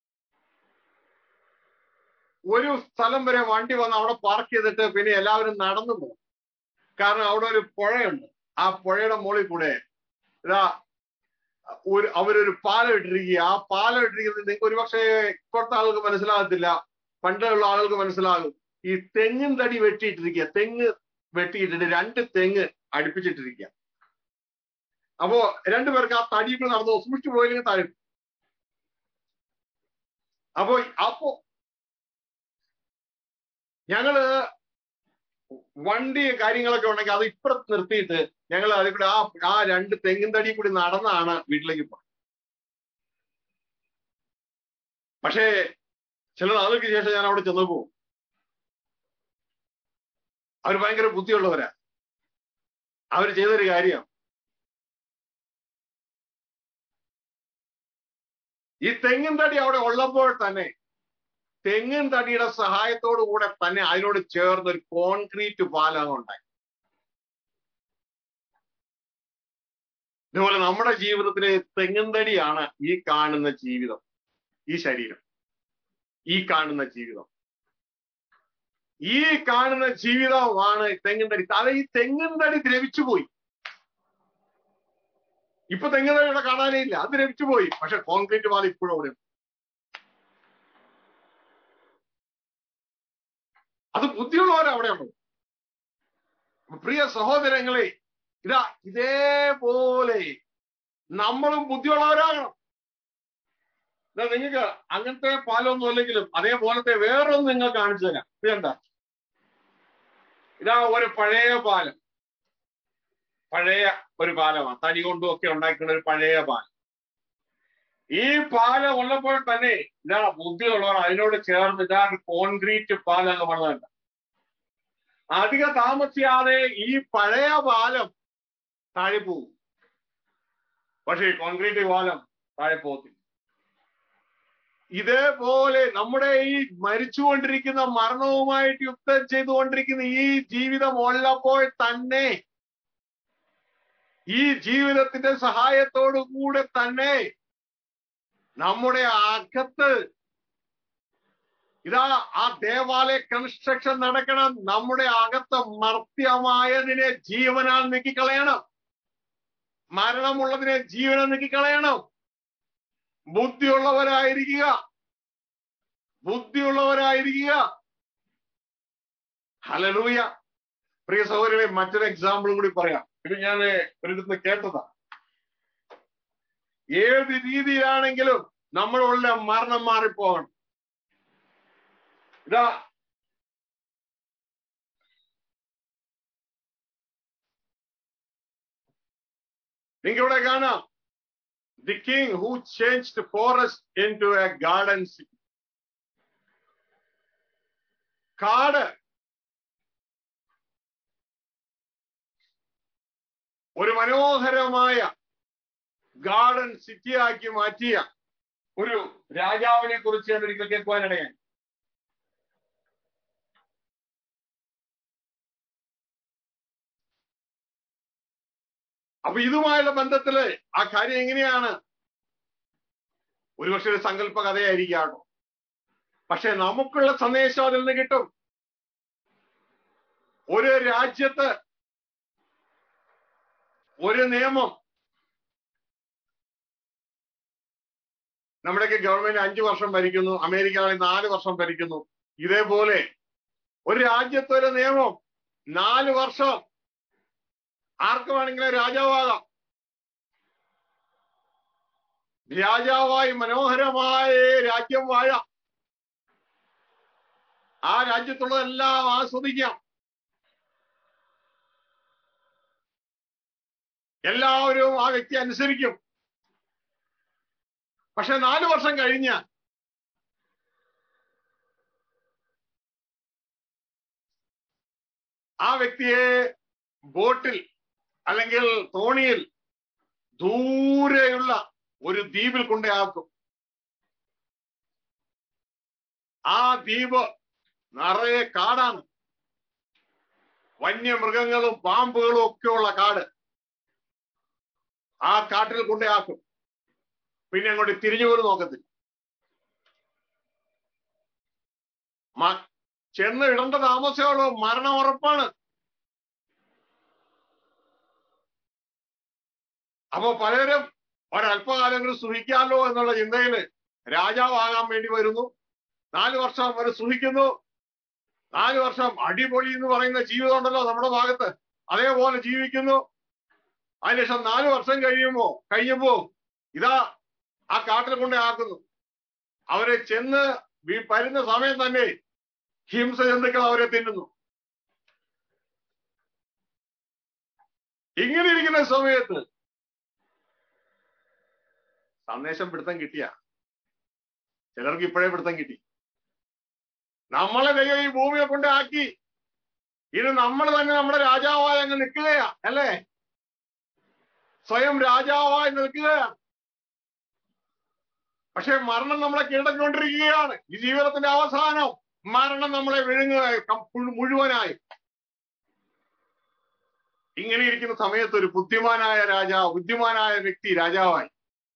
ഒരു സ്ഥലം വരെ വണ്ടി വന്ന് അവിടെ പാർക്ക് ചെയ്തിട്ട് പിന്നെ എല്ലാവരും നടന്നു പോകും കാരണം അവിടെ ഒരു പുഴയുണ്ട് ആ പുഴയുടെ മുകളിൽ കൂടെ ഇതാ ഒരു അവരൊരു പാലം ഇട്ടിരിക്കുക ആ പാലം ഇട്ടിരിക്കുന്നത് നിങ്ങൾക്ക് ഒരുപക്ഷെ ഇപ്പോഴത്തെ ആളുകൾക്ക് മനസ്സിലാകത്തില്ല പണ്ടുള്ള ആളുകൾക്ക് മനസ്സിലാകും ഈ തെങ്ങും തടി വെട്ടിയിട്ടിരിക്കുക തെങ്ങ് വെട്ടിയിട്ടിട്ട് രണ്ട് തെങ്ങ് അടുപ്പിച്ചിട്ടിരിക്കുക അപ്പോ രണ്ടുപേർക്ക് ആ തടിയിൽ നടന്നു സൂക്ഷിച്ചു പോയില്ലെങ്കിൽ താഴെ അപ്പോ അപ്പോ ഞങ്ങള് വണ്ടി കാര്യങ്ങളൊക്കെ ഉണ്ടെങ്കിൽ അത് ഇപ്പുറത്ത് നിർത്തിയിട്ട് ഞങ്ങൾ അതിൽ കൂടെ ആ ആ രണ്ട് തെങ്ങിൻ തടി കൂടി നടന്നാണ് വീട്ടിലേക്ക് പോകുന്നത് പക്ഷേ ചില നാളുകൾക്ക് ശേഷം ഞാൻ അവിടെ ചെന്നപ്പോ അവർ ഭയങ്കര ബുദ്ധിയുള്ളവരാ അവർ ചെയ്തൊരു കാര്യം ഈ തെങ്ങിൻ തടി അവിടെ ഉള്ളപ്പോൾ തന്നെ തെങ്ങിൻ തടിയുടെ സഹായത്തോടു കൂടെ തന്നെ അതിനോട് ചേർന്ന് ഒരു കോൺക്രീറ്റ് പാലം ഉണ്ടായി ഇതുപോലെ നമ്മുടെ ജീവിതത്തിലെ തെങ്ങിൻ തടിയാണ് ഈ കാണുന്ന ജീവിതം ഈ ശരീരം ഈ കാണുന്ന ജീവിതം ഈ കാണുന്ന ജീവിതമാണ് തെങ്ങിൻ തടി അത് ഈ തെങ്ങിൻ തടി ദ്രവിച്ചു പോയി ഇപ്പൊ തെങ്ങിൻ തടി ഇവിടെ കാണാനേ ഇല്ല അത് ദ്രവിച്ചു പോയി പക്ഷെ കോൺക്രീറ്റ് പാലം ഇപ്പോഴും അവിടെ ഉണ്ട്. അത് ബുദ്ധിയുള്ളവരാ അവിടെ ഉണ്ട് പ്രിയ സഹോദരങ്ങളെ ഇതാ ഇതേപോലെ നമ്മളും ബുദ്ധിയുള്ളവരാകണം നിങ്ങൾക്ക് അങ്ങനത്തെ പാലമൊന്നും അല്ലെങ്കിലും അതേപോലത്തെ വേറൊന്നും നിങ്ങൾ കാണിച്ചു തരാം ഇതെന്താ ഇതാ ഒരു പഴയ പാലം പഴയ ഒരു പാലമാണ് തടി കൊണ്ടും ഒക്കെ ഉണ്ടാക്കുന്ന ഒരു പഴയ പാലം ഈ പാലം ഉള്ളപ്പോൾ തന്നെ ഇതാ ബുദ്ധിയുള്ളവർ അതിനോട് ചേർന്ന് ഇതാ കോൺക്രീറ്റ് പാലം എന്ന് പറഞ്ഞത് അധിക താമസിയാതെ ഈ പഴയ പാലം താഴെ പോകും പക്ഷേ ഈ കോൺക്രീറ്റ് പാലം താഴെ പോകത്തില്ല ഇതേപോലെ നമ്മുടെ ഈ മരിച്ചുകൊണ്ടിരിക്കുന്ന മരണവുമായിട്ട് യുദ്ധം ചെയ്തുകൊണ്ടിരിക്കുന്ന ഈ ജീവിതം ഉള്ളപ്പോൾ തന്നെ ഈ ജീവിതത്തിന്റെ സഹായത്തോടു കൂടെ തന്നെ നമ്മുടെ അകത്ത് ഇതാ ആ ദേവാലയ കൺസ്ട്രക്ഷൻ നടക്കണം നമ്മുടെ അകത്ത് മർത്യമായതിനെ ജീവനാൽ നീക്കിക്കളയണം മരണമുള്ളതിനെ ജീവനം നീക്കിക്കളയണം ബുദ്ധിയുള്ളവരായിരിക്കുക ബുദ്ധിയുള്ളവരായിരിക്കുക ഹലലൂയ പ്രിയ സഹോദരനെ മറ്റൊരു എക്സാമ്പിൾ കൂടി പറയാം ഇത് ഞാൻ ഒരിടത്ത് കേട്ടതാ ഏത് രീതിയിലാണെങ്കിലും നമ്മളുള്ള മരണം മാറിപ്പോകണം ഇതാ നിങ്ങൾക്ക് ഇവിടെ കാണാം the king who changed the forest into a garden city. കാട് ഒരു മനോഹരമായ ഗാർഡൻ സിറ്റിയാക്കി മാറ്റിയ ഒരു രാജാവിനെ കുറിച്ച് ഞാൻ ഒരിക്കൽ കേൾക്കുവാനിടയായി അപ്പൊ ഇതുമായുള്ള ബന്ധത്തില് ആ കാര്യം എങ്ങനെയാണ് ഒരുപക്ഷെ ഒരു സങ്കല്പ കഥയായിരിക്കാട്ടോ പക്ഷെ നമുക്കുള്ള സന്ദേശം അതിൽ നിന്ന് കിട്ടും ഒരു രാജ്യത്ത് ഒരു നിയമം നമ്മുടെയൊക്കെ ഗവൺമെന്റ് അഞ്ചു വർഷം ഭരിക്കുന്നു അമേരിക്ക ആണെങ്കിൽ നാല് വർഷം ഭരിക്കുന്നു ഇതേപോലെ ഒരു രാജ്യത്ത് ഒരു നിയമം നാല് വർഷം ആർക്ക് വേണമെങ്കിലും രാജാവാകാം രാജാവായി മനോഹരമായ രാജ്യം വാഴാം ആ രാജ്യത്തുള്ളതെല്ലാം ആസ്വദിക്കാം എല്ലാവരും ആ വ്യക്തി അനുസരിക്കും പക്ഷെ നാലു വർഷം കഴിഞ്ഞ് ആ വ്യക്തിയെ ബോട്ടിൽ അല്ലെങ്കിൽ തോണിയിൽ ദൂരെയുള്ള ഒരു ദ്വീപിൽ കൊണ്ടാക്കും ആ ദ്വീപ് നിറയെ കാടാണ് വന്യമൃഗങ്ങളും പാമ്പുകളും ഒക്കെയുള്ള കാട് ആ കാട്ടിൽ കൊണ്ടാക്കും പിന്നെ അങ്ങോട്ട് തിരിഞ്ഞു പോലും നോക്കത്തില്ല ചെന്ന് ഇടേണ്ട താമസമുള്ളൂ മരണം ഉറപ്പാണ് അപ്പൊ പലരും ഒരല്പകാലങ്ങളിൽ സുഖിക്കാമല്ലോ എന്നുള്ള ചിന്തയില് രാജാവാകാൻ വേണ്ടി വരുന്നു നാല് വർഷം അവർ സുഖിക്കുന്നു നാല് വർഷം അടിപൊളി എന്ന് പറയുന്ന ജീവിതം ഉണ്ടല്ലോ നമ്മുടെ ഭാഗത്ത് അതേപോലെ ജീവിക്കുന്നു അതിനുശേഷം നാല് വർഷം കഴിയുമ്പോ കഴിഞ്ഞപ്പോ ഇതാ ആ കാട്ടിൽ കൊണ്ടേ ആക്കുന്നു അവരെ ചെന്ന് വരുന്ന സമയം തന്നെ ഹിംസ ജന്തുക്കൾ അവരെ തിന്നുന്നു ഇങ്ങനെ ഇരിക്കുന്ന സമയത്ത് സന്ദേശം പിടുത്തം കിട്ടിയ ചിലർക്ക് ഇപ്പോഴേ പിടുത്തം കിട്ടി നമ്മളെ ദൈവം ഈ ഭൂമിയെ കൊണ്ട് ആക്കി ഇത് നമ്മൾ തന്നെ നമ്മുടെ രാജാവായി അങ്ങ് നിൽക്കുകയാ അല്ലേ സ്വയം രാജാവായി നിൽക്കുകയാ പക്ഷെ മരണം നമ്മളെ കീഴടക്കൊണ്ടിരിക്കുകയാണ് ഈ ജീവിതത്തിന്റെ അവസാനം മരണം നമ്മളെ വിഴുങ്ങുക മുഴുവനായി ഇങ്ങനെ ഇരിക്കുന്ന സമയത്ത് ഒരു ബുദ്ധിമാനായ രാജാവ് ബുദ്ധിമാനായ വ്യക്തി രാജാവായി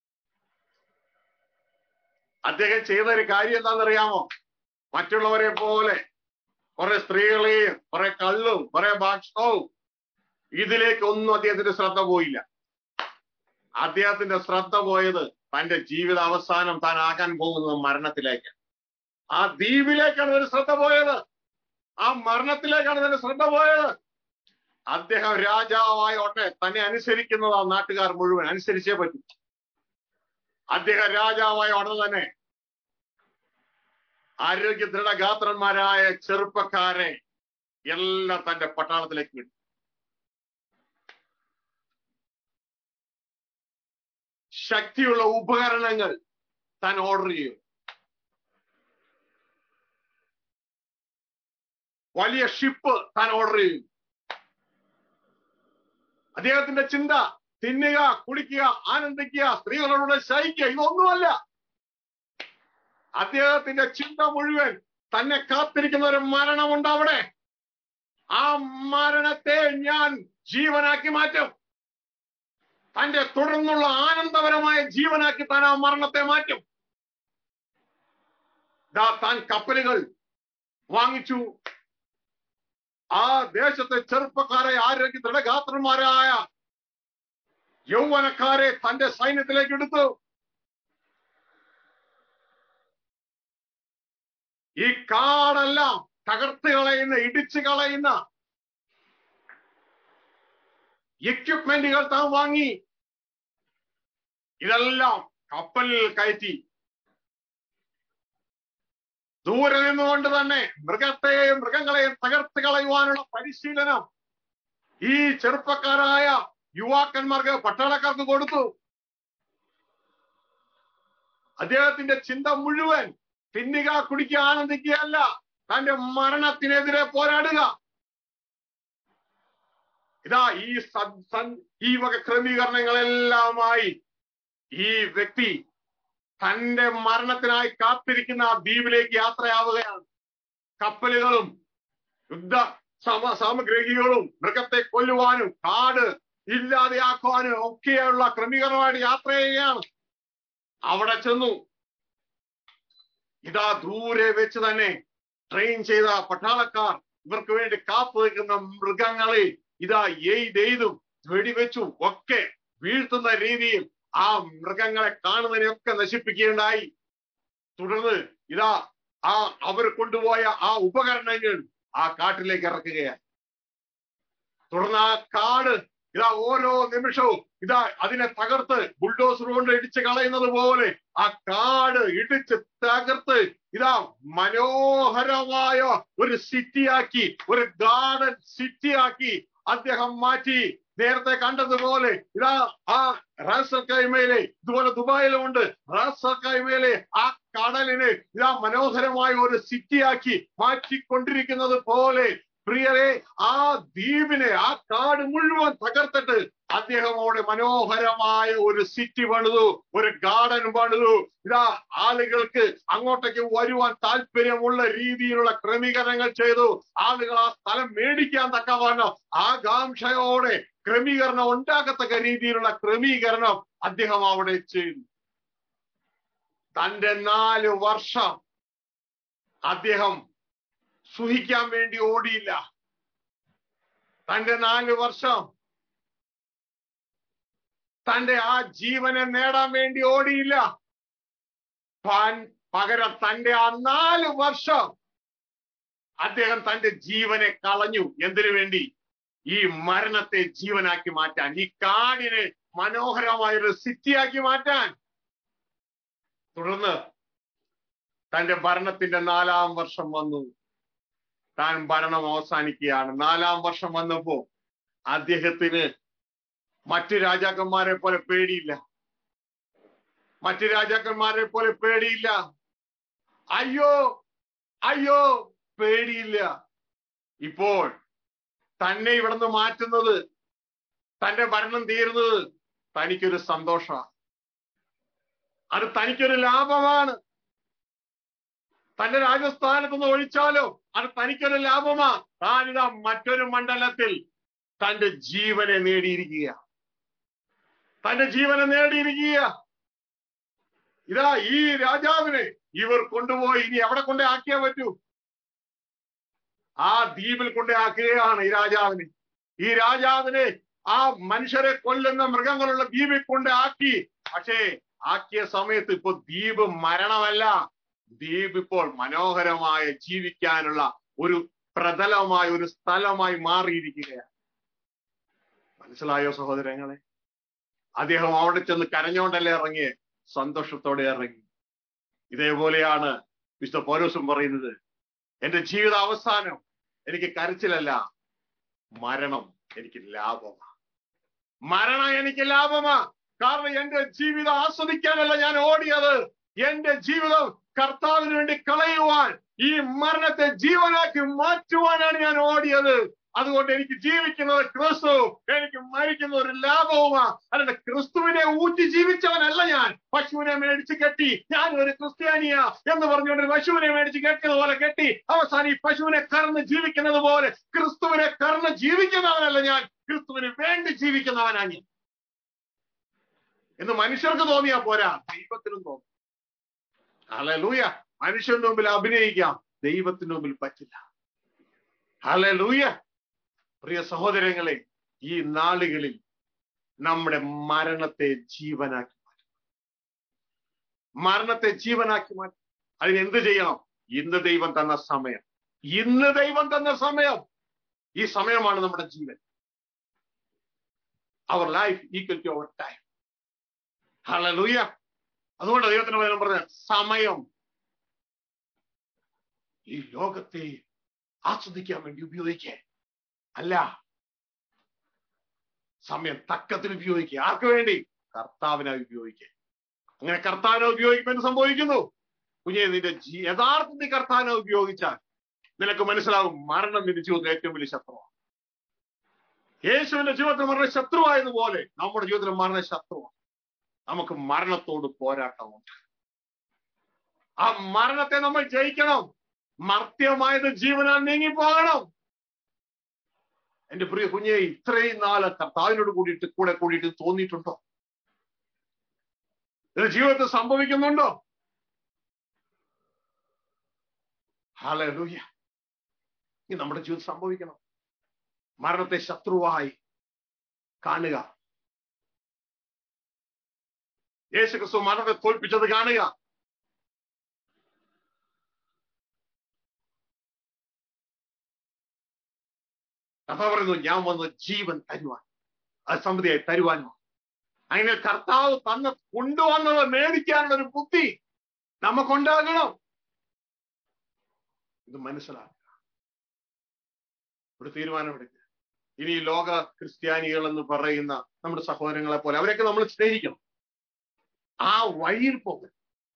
അദ്ദേഹം ചെയ്ത ഒരു കാര്യം എന്താണെന്നറിയാമോ മറ്റുള്ളവരെ പോലെ കുറെ സ്ത്രീകളെയും കുറെ കള്ളും കുറെ ഭക്ഷണവും ഇതിലേക്ക് ഒന്നും അദ്ദേഹത്തിന്റെ ശ്രദ്ധ പോയില്ല അദ്ദേഹത്തിന്റെ ശ്രദ്ധ പോയത് തന്റെ ജീവിത അവസാനം താൻ ആകാൻ പോകുന്നത് മരണത്തിലേക്ക് ആ ദ്വീപിലേക്കാണ് ഒരു ശ്രദ്ധ പോയത് ആ മരണത്തിലേക്കാണ് ഇതിന്റെ ശ്രദ്ധ പോയത് അദ്ദേഹം രാജാവായോട്ടെ തന്നെ അനുസരിക്കുന്നത് ആ നാട്ടുകാർ മുഴുവൻ അനുസരിച്ചേ പറ്റൂ അദ്ദേഹം രാജാവായ ഉടനെ തന്നെ ആരോഗ്യ ദൃഢഗാത്രന്മാരായ ചെറുപ്പക്കാരെ എല്ലാം തന്റെ പട്ടാളത്തിലേക്ക് വിട്ടു ശക്തിയുള്ള ഉപകരണങ്ങൾ താൻ ഓർഡർ ചെയ്യും വലിയ ഷിപ്പ് താൻ ഓർഡർ ചെയ്യും അദ്ദേഹത്തിന്റെ ചിന്ത തിന്നുക കുടിക്കുക ആനന്ദിക്കുക സ്ത്രീകളോട് ശയിക്കുക ഇതൊന്നുമല്ല അദ്ദേഹത്തിന്റെ ചിന്ത മുഴുവൻ തന്നെ കാത്തിരിക്കുന്ന ഒരു മരണമുണ്ട് അവിടെ ആ മരണത്തെ ഞാൻ ജീവനാക്കി മാറ്റും തന്റെ തുടർന്നുള്ള ആനന്ദപരമായ ജീവനാക്കി താൻ ആ മരണത്തെ മാറ്റും ദാ താൻ കപ്പലുകൾ വാങ്ങിച്ചു ആ ദേശത്തെ ചെറുപ്പക്കാരെ ആരോഗ്യ ദൃഢഗാത്രന്മാരായ യൗവനക്കാരെ തന്റെ സൈന്യത്തിലേക്ക് എടുത്തു ഈ കാടെല്ലാം തകർത്ത് കളയുന്ന ഇടിച്ചു കളയുന്ന എക്യുപ്മെന്റുകൾ താൻ വാങ്ങി ഇതെല്ലാം കപ്പലിൽ കയറ്റി ദൂരെ നിന്നുകൊണ്ട് തന്നെ മൃഗത്തെയും മൃഗങ്ങളെയും തകർത്ത് കളയുവാനുള്ള പരിശീലനം ഈ ചെറുപ്പക്കാരായ യുവാക്കന്മാർക്ക് പട്ടാളക്കാർക്ക് കൊടുത്തു അദ്ദേഹത്തിന്റെ ചിന്ത മുഴുവൻ തിന്നുക കുടിക്കുക ആനന്ദിക്കുകയല്ല തന്റെ മരണത്തിനെതിരെ പോരാടുക ഇതാ ഈ സ- സൻ- ഈ വക ക്രമീകരണങ്ങളെല്ലാമായി ഈ വ്യക്തി തന്റെ മരണത്തിനായി കാത്തിരിക്കുന്ന ആ ദ്വീപിലേക്ക് യാത്രയാവുകയാണ് കപ്പലുകളും യുദ്ധ സമ സാമഗ്രികളും മൃഗത്തെ കൊല്ലുവാനും കാട് ഇല്ലാതെയാക്കുവാനും ഒക്കെയുള്ള ക്രമീകരണമായിട്ട് യാത്ര ചെയ്യുകയാണ് അവിടെ ചെന്നു ഇതാ ദൂരെ വെച്ച് തന്നെ ട്രെയിൻ ചെയ്ത പട്ടാളക്കാർ ഇവർക്ക് വേണ്ടി കാത്തു നിൽക്കുന്ന മൃഗങ്ങളെ ഇതാ എയ്തെയ്തും വെടിവെച്ചും ഒക്കെ വീഴ്ത്തുന്ന രീതിയിൽ ആ മൃഗങ്ങളെ കാണുന്നതിനെയൊക്കെ നശിപ്പിക്കുകയുണ്ടായി തുടർന്ന് ഇതാ ആ അവർ കൊണ്ടുപോയ ആ ഉപകരണങ്ങൾ ആ കാട്ടിലേക്ക് ഇറക്കുകയാണ് തുടർന്ന് ആ കാട് ഇതാ ഓരോ നിമിഷവും ഇതാ അതിനെ തകർത്ത് ബുൾഡോസർ കൊണ്ട് ഇടിച്ച് കളയുന്നത് പോലെ ആ കാട് ഇടിച്ച് തകർത്ത് ഇതാ മനോഹരമായ ഒരു സിറ്റിയാക്കി ഒരു ഗാർഡൻ സിറ്റിയാക്കി അദ്ദേഹം മാറ്റി നേരത്തെ കണ്ടതുപോലെ ഇതാ ആ റാസൽ കൈമേലെ ഇതുപോലെ ദുബായിലും ഉണ്ട് റാസൽ കൈമേലെ ആ കടലിന് ഇതാ മനോഹരമായ ഒരു സിറ്റിയാക്കി മാറ്റിക്കൊണ്ടിരിക്കുന്നത് പോലെ പ്രിയരെ ആ ദ്വീപിനെ ആ കാട് മുഴുവൻ തകർത്തിട്ട് അദ്ദേഹം അവിടെ മനോഹരമായ ഒരു സിറ്റി പണിതു ഒരു ഗാർഡൻ പണിതു ഇതാ ആളുകൾക്ക് അങ്ങോട്ടേക്ക് വരുവാൻ താല്പര്യമുള്ള രീതിയിലുള്ള ക്രമീകരണങ്ങൾ ചെയ്തു ആളുകൾ ആ സ്ഥലം മേടിക്കാൻ തക്കവണ്ണം ആകാംക്ഷയോടെ ക്രമീകരണം ഉണ്ടാകത്തക്ക രീതിയിലുള്ള ക്രമീകരണം അദ്ദേഹം അവിടെ ചെയ്തു തന്റെ നാല് വർഷം അദ്ദേഹം സുഹിക്കാൻ വേണ്ടി ഓടിയില്ല തന്റെ നാല് വർഷം തന്റെ ആ ജീവനെ നേടാൻ വേണ്ടി ഓടിയില്ല പാൻ- പകരം തന്റെ ആ നാല് വർഷം അദ്ദേഹം തന്റെ ജീവനെ കളഞ്ഞു എന്തിനു വേണ്ടി ഈ മരണത്തെ ജീവനാക്കി മാറ്റാൻ ഈ കാടിനെ മനോഹരമായ ഒരു സിറ്റിയാക്കി മാറ്റാൻ തുടർന്ന് തന്റെ ഭരണത്തിന്റെ നാലാം വർഷം വന്നു താൻ ഭരണം അവസാനിക്കുകയാണ് നാലാം വർഷം വന്നപ്പോ അദ്ദേഹത്തിന് മറ്റു രാജാക്കന്മാരെ പോലെ പേടിയില്ല മറ്റു രാജാക്കന്മാരെ പോലെ പേടിയില്ല അയ്യോ അയ്യോ പേടിയില്ല ഇപ്പോൾ തന്നെ ഇവിടുന്ന് മാറ്റുന്നത് തന്റെ ഭരണം തീരുന്നത് തനിക്കൊരു സന്തോഷമാണ് അത് തനിക്കൊരു ലാഭമാണ് തന്റെ രാജസ്ഥാനത്ത് നിന്ന് ഒഴിച്ചാലോ അത് തനിക്കൊരു ലാഭമാ താനിതാ മറ്റൊരു മണ്ഡലത്തിൽ തന്റെ ജീവനെ നേടിയിരിക്കുക തന്റെ ജീവനെ നേടിയിരിക്കുക ഇതാ ഈ രാജാവിനെ ഇവർ കൊണ്ടുപോയി ഇനി എവിടെ കൊണ്ടേ ആക്കിയാ പറ്റൂ ആ ദ്വീപിൽ കൊണ്ടേ ആക്കുകയാണ് ഈ രാജാവിനെ ഈ രാജാവിനെ ആ മനുഷ്യരെ കൊല്ലുന്ന മൃഗങ്ങളുള്ള ദ്വീപിൽ കൊണ്ട് ആക്കി പക്ഷേ ആക്കിയ സമയത്ത് ഇപ്പൊ ദ്വീപ് മരണമല്ല ദ്വീപ് ഇപ്പോൾ മനോഹരമായ ജീവിക്കാനുള്ള ഒരു പ്രതലമായ ഒരു സ്ഥലമായി മാറിയിരിക്കുകയാണ് മനസ്സിലായോ സഹോദരങ്ങളെ അദ്ദേഹം അവിടെ ചെന്ന് കരഞ്ഞോണ്ടല്ലേ ഇറങ്ങിയേ സന്തോഷത്തോടെ ഇറങ്ങി ഇതേപോലെയാണ് വിശുദ്ധ പൗലോസും പറയുന്നത് എന്റെ ജീവിത അവസാനം എനിക്ക് കരച്ചിലല്ല മരണം എനിക്ക് ലാഭമാ മരണം എനിക്ക് ലാഭമാ കാരണം എന്റെ ജീവിതം ആസ്വദിക്കാനല്ല ഞാൻ ഓടിയത് എന്റെ ജീവിതം കർത്താവിന് വേണ്ടി കളയുവാൻ ഈ മരണത്തെ ജീവനാക്കി മാറ്റുവാനാണ് ഞാൻ ഓടിയത് അതുകൊണ്ട് എനിക്ക് ജീവിക്കുന്നത് ക്രിസ്തു എനിക്ക് മരിക്കുന്ന ഒരു ലാഭവുമാ അല്ലാതെ ക്രിസ്തുവിനെ ഊറ്റി ജീവിച്ചവനല്ല ഞാൻ പശുവിനെ മേടിച്ച് കെട്ടി ഞാൻ ഒരു ക്രിസ്ത്യാനിയാ എന്ന് പറഞ്ഞുകൊണ്ട് ഒരു പശുവിനെ മേടിച്ച് കെട്ടിയത് പോലെ കെട്ടി അവസാനം ഈ പശുവിനെ കറന്ന് ജീവിക്കുന്നത് പോലെ ക്രിസ്തുവിനെ കറന്ന് ജീവിക്കുന്നവനല്ല ഞാൻ ക്രിസ്തുവിന് വേണ്ടി ജീവിക്കുന്നവനാ ഞാൻ എന്ന് മനുഷ്യർക്ക് തോന്നിയാ പോരാ ദൈവത്തിനും തോന്നും ഹലലൂയ മനുഷ്യന്റെ മുമ്പിൽ അഭിനയിക്കാം ദൈവത്തിന് മുമ്പിൽ പറ്റില്ല ഹലലൂയ പ്രിയ സഹോദരങ്ങളെ ഈ നാളുകളിൽ നമ്മുടെ മരണത്തെ ജീവനാക്കി മാറ്റും മരണത്തെ ജീവനാക്കി മാറ്റും അതിന് എന്ത് ചെയ്യണം ഇന്ന് ദൈവം തന്ന സമയം ഇന്ന് ദൈവം തന്ന സമയം ഈ സമയമാണ് നമ്മുടെ ജീവൻ our life equal to our time hallelujah അതുകൊണ്ട് ദൈവത്തിന് വചനം പറഞ്ഞ സമയം ഈ ലോകത്തെ ആസ്വദിക്കാൻ വേണ്ടി ഉപയോഗിക്കുക അല്ല സമയം തക്കത്തിൽ ഉപയോഗിക്കുക ആർക്ക് വേണ്ടി കർത്താവിനായി ഉപയോഗിക്കുക അങ്ങനെ കർത്താവിനെ ഉപയോഗിക്കുമ്പോൾ സംഭവിക്കുന്നു കുഞ്ഞെ നിന്റെ ജീ യഥാർത്ഥത്തിൽ കർത്താവിനെ ഉപയോഗിച്ചാൽ നിനക്ക് മനസ്സിലാകും മരണം നിന്റെ ജീവിതത്തിൽ ഏറ്റവും വലിയ ശത്രുവാണ് യേശുവിന്റെ ജീവിതത്തിൽ മരണ ശത്രുവായതുപോലെ നമ്മുടെ ജീവിതത്തിൽ മരണ ശത്രുവാണ് നമുക്ക് മരണത്തോട് പോരാട്ടമുണ്ട് ആ മരണത്തെ നമ്മൾ ജയിക്കണം മർത്യമായത് ജീവനാൽ നീങ്ങിപ്പോകണം എന്റെ പ്രിയ കുഞ്ഞെ ഇത്രയും നാള് കർത്താവിനോട് കൂടിയിട്ട് കൂടെ കൂടിയിട്ട് തോന്നിയിട്ടുണ്ടോ ഇത് ജീവിതത്തിൽ സംഭവിക്കുന്നുണ്ടോ ഹാലൂയ ഈ നമ്മുടെ ജീവിതം സംഭവിക്കണം മരണത്തെ ശത്രുവായി കാണുക യേശു ക്രിസ്തു മരണത്തെ തോൽപ്പിച്ചത് കാണുക കഥ പറയുന്നു ഞാൻ വന്ന് ജീവൻ തരുവാൻ അത് സമൃദ്ധിയായി തരുവാനോ അങ്ങനെ കർത്താവ് തന്ന കൊണ്ടുവന്നത് മേടിക്കാനുള്ള ഒരു ബുദ്ധി നമുക്കുണ്ടാകണം ഇത് മനസ്സിലാക്കുക ഒരു തീരുമാനമെടുക്കുക ഇനി ലോക ക്രിസ്ത്യാനികൾ എന്ന് പറയുന്ന നമ്മുടെ സഹോദരങ്ങളെ പോലെ അവരെയൊക്കെ നമ്മൾ സ്നേഹിക്കണം ആ വഴിയിൽ പോകൽ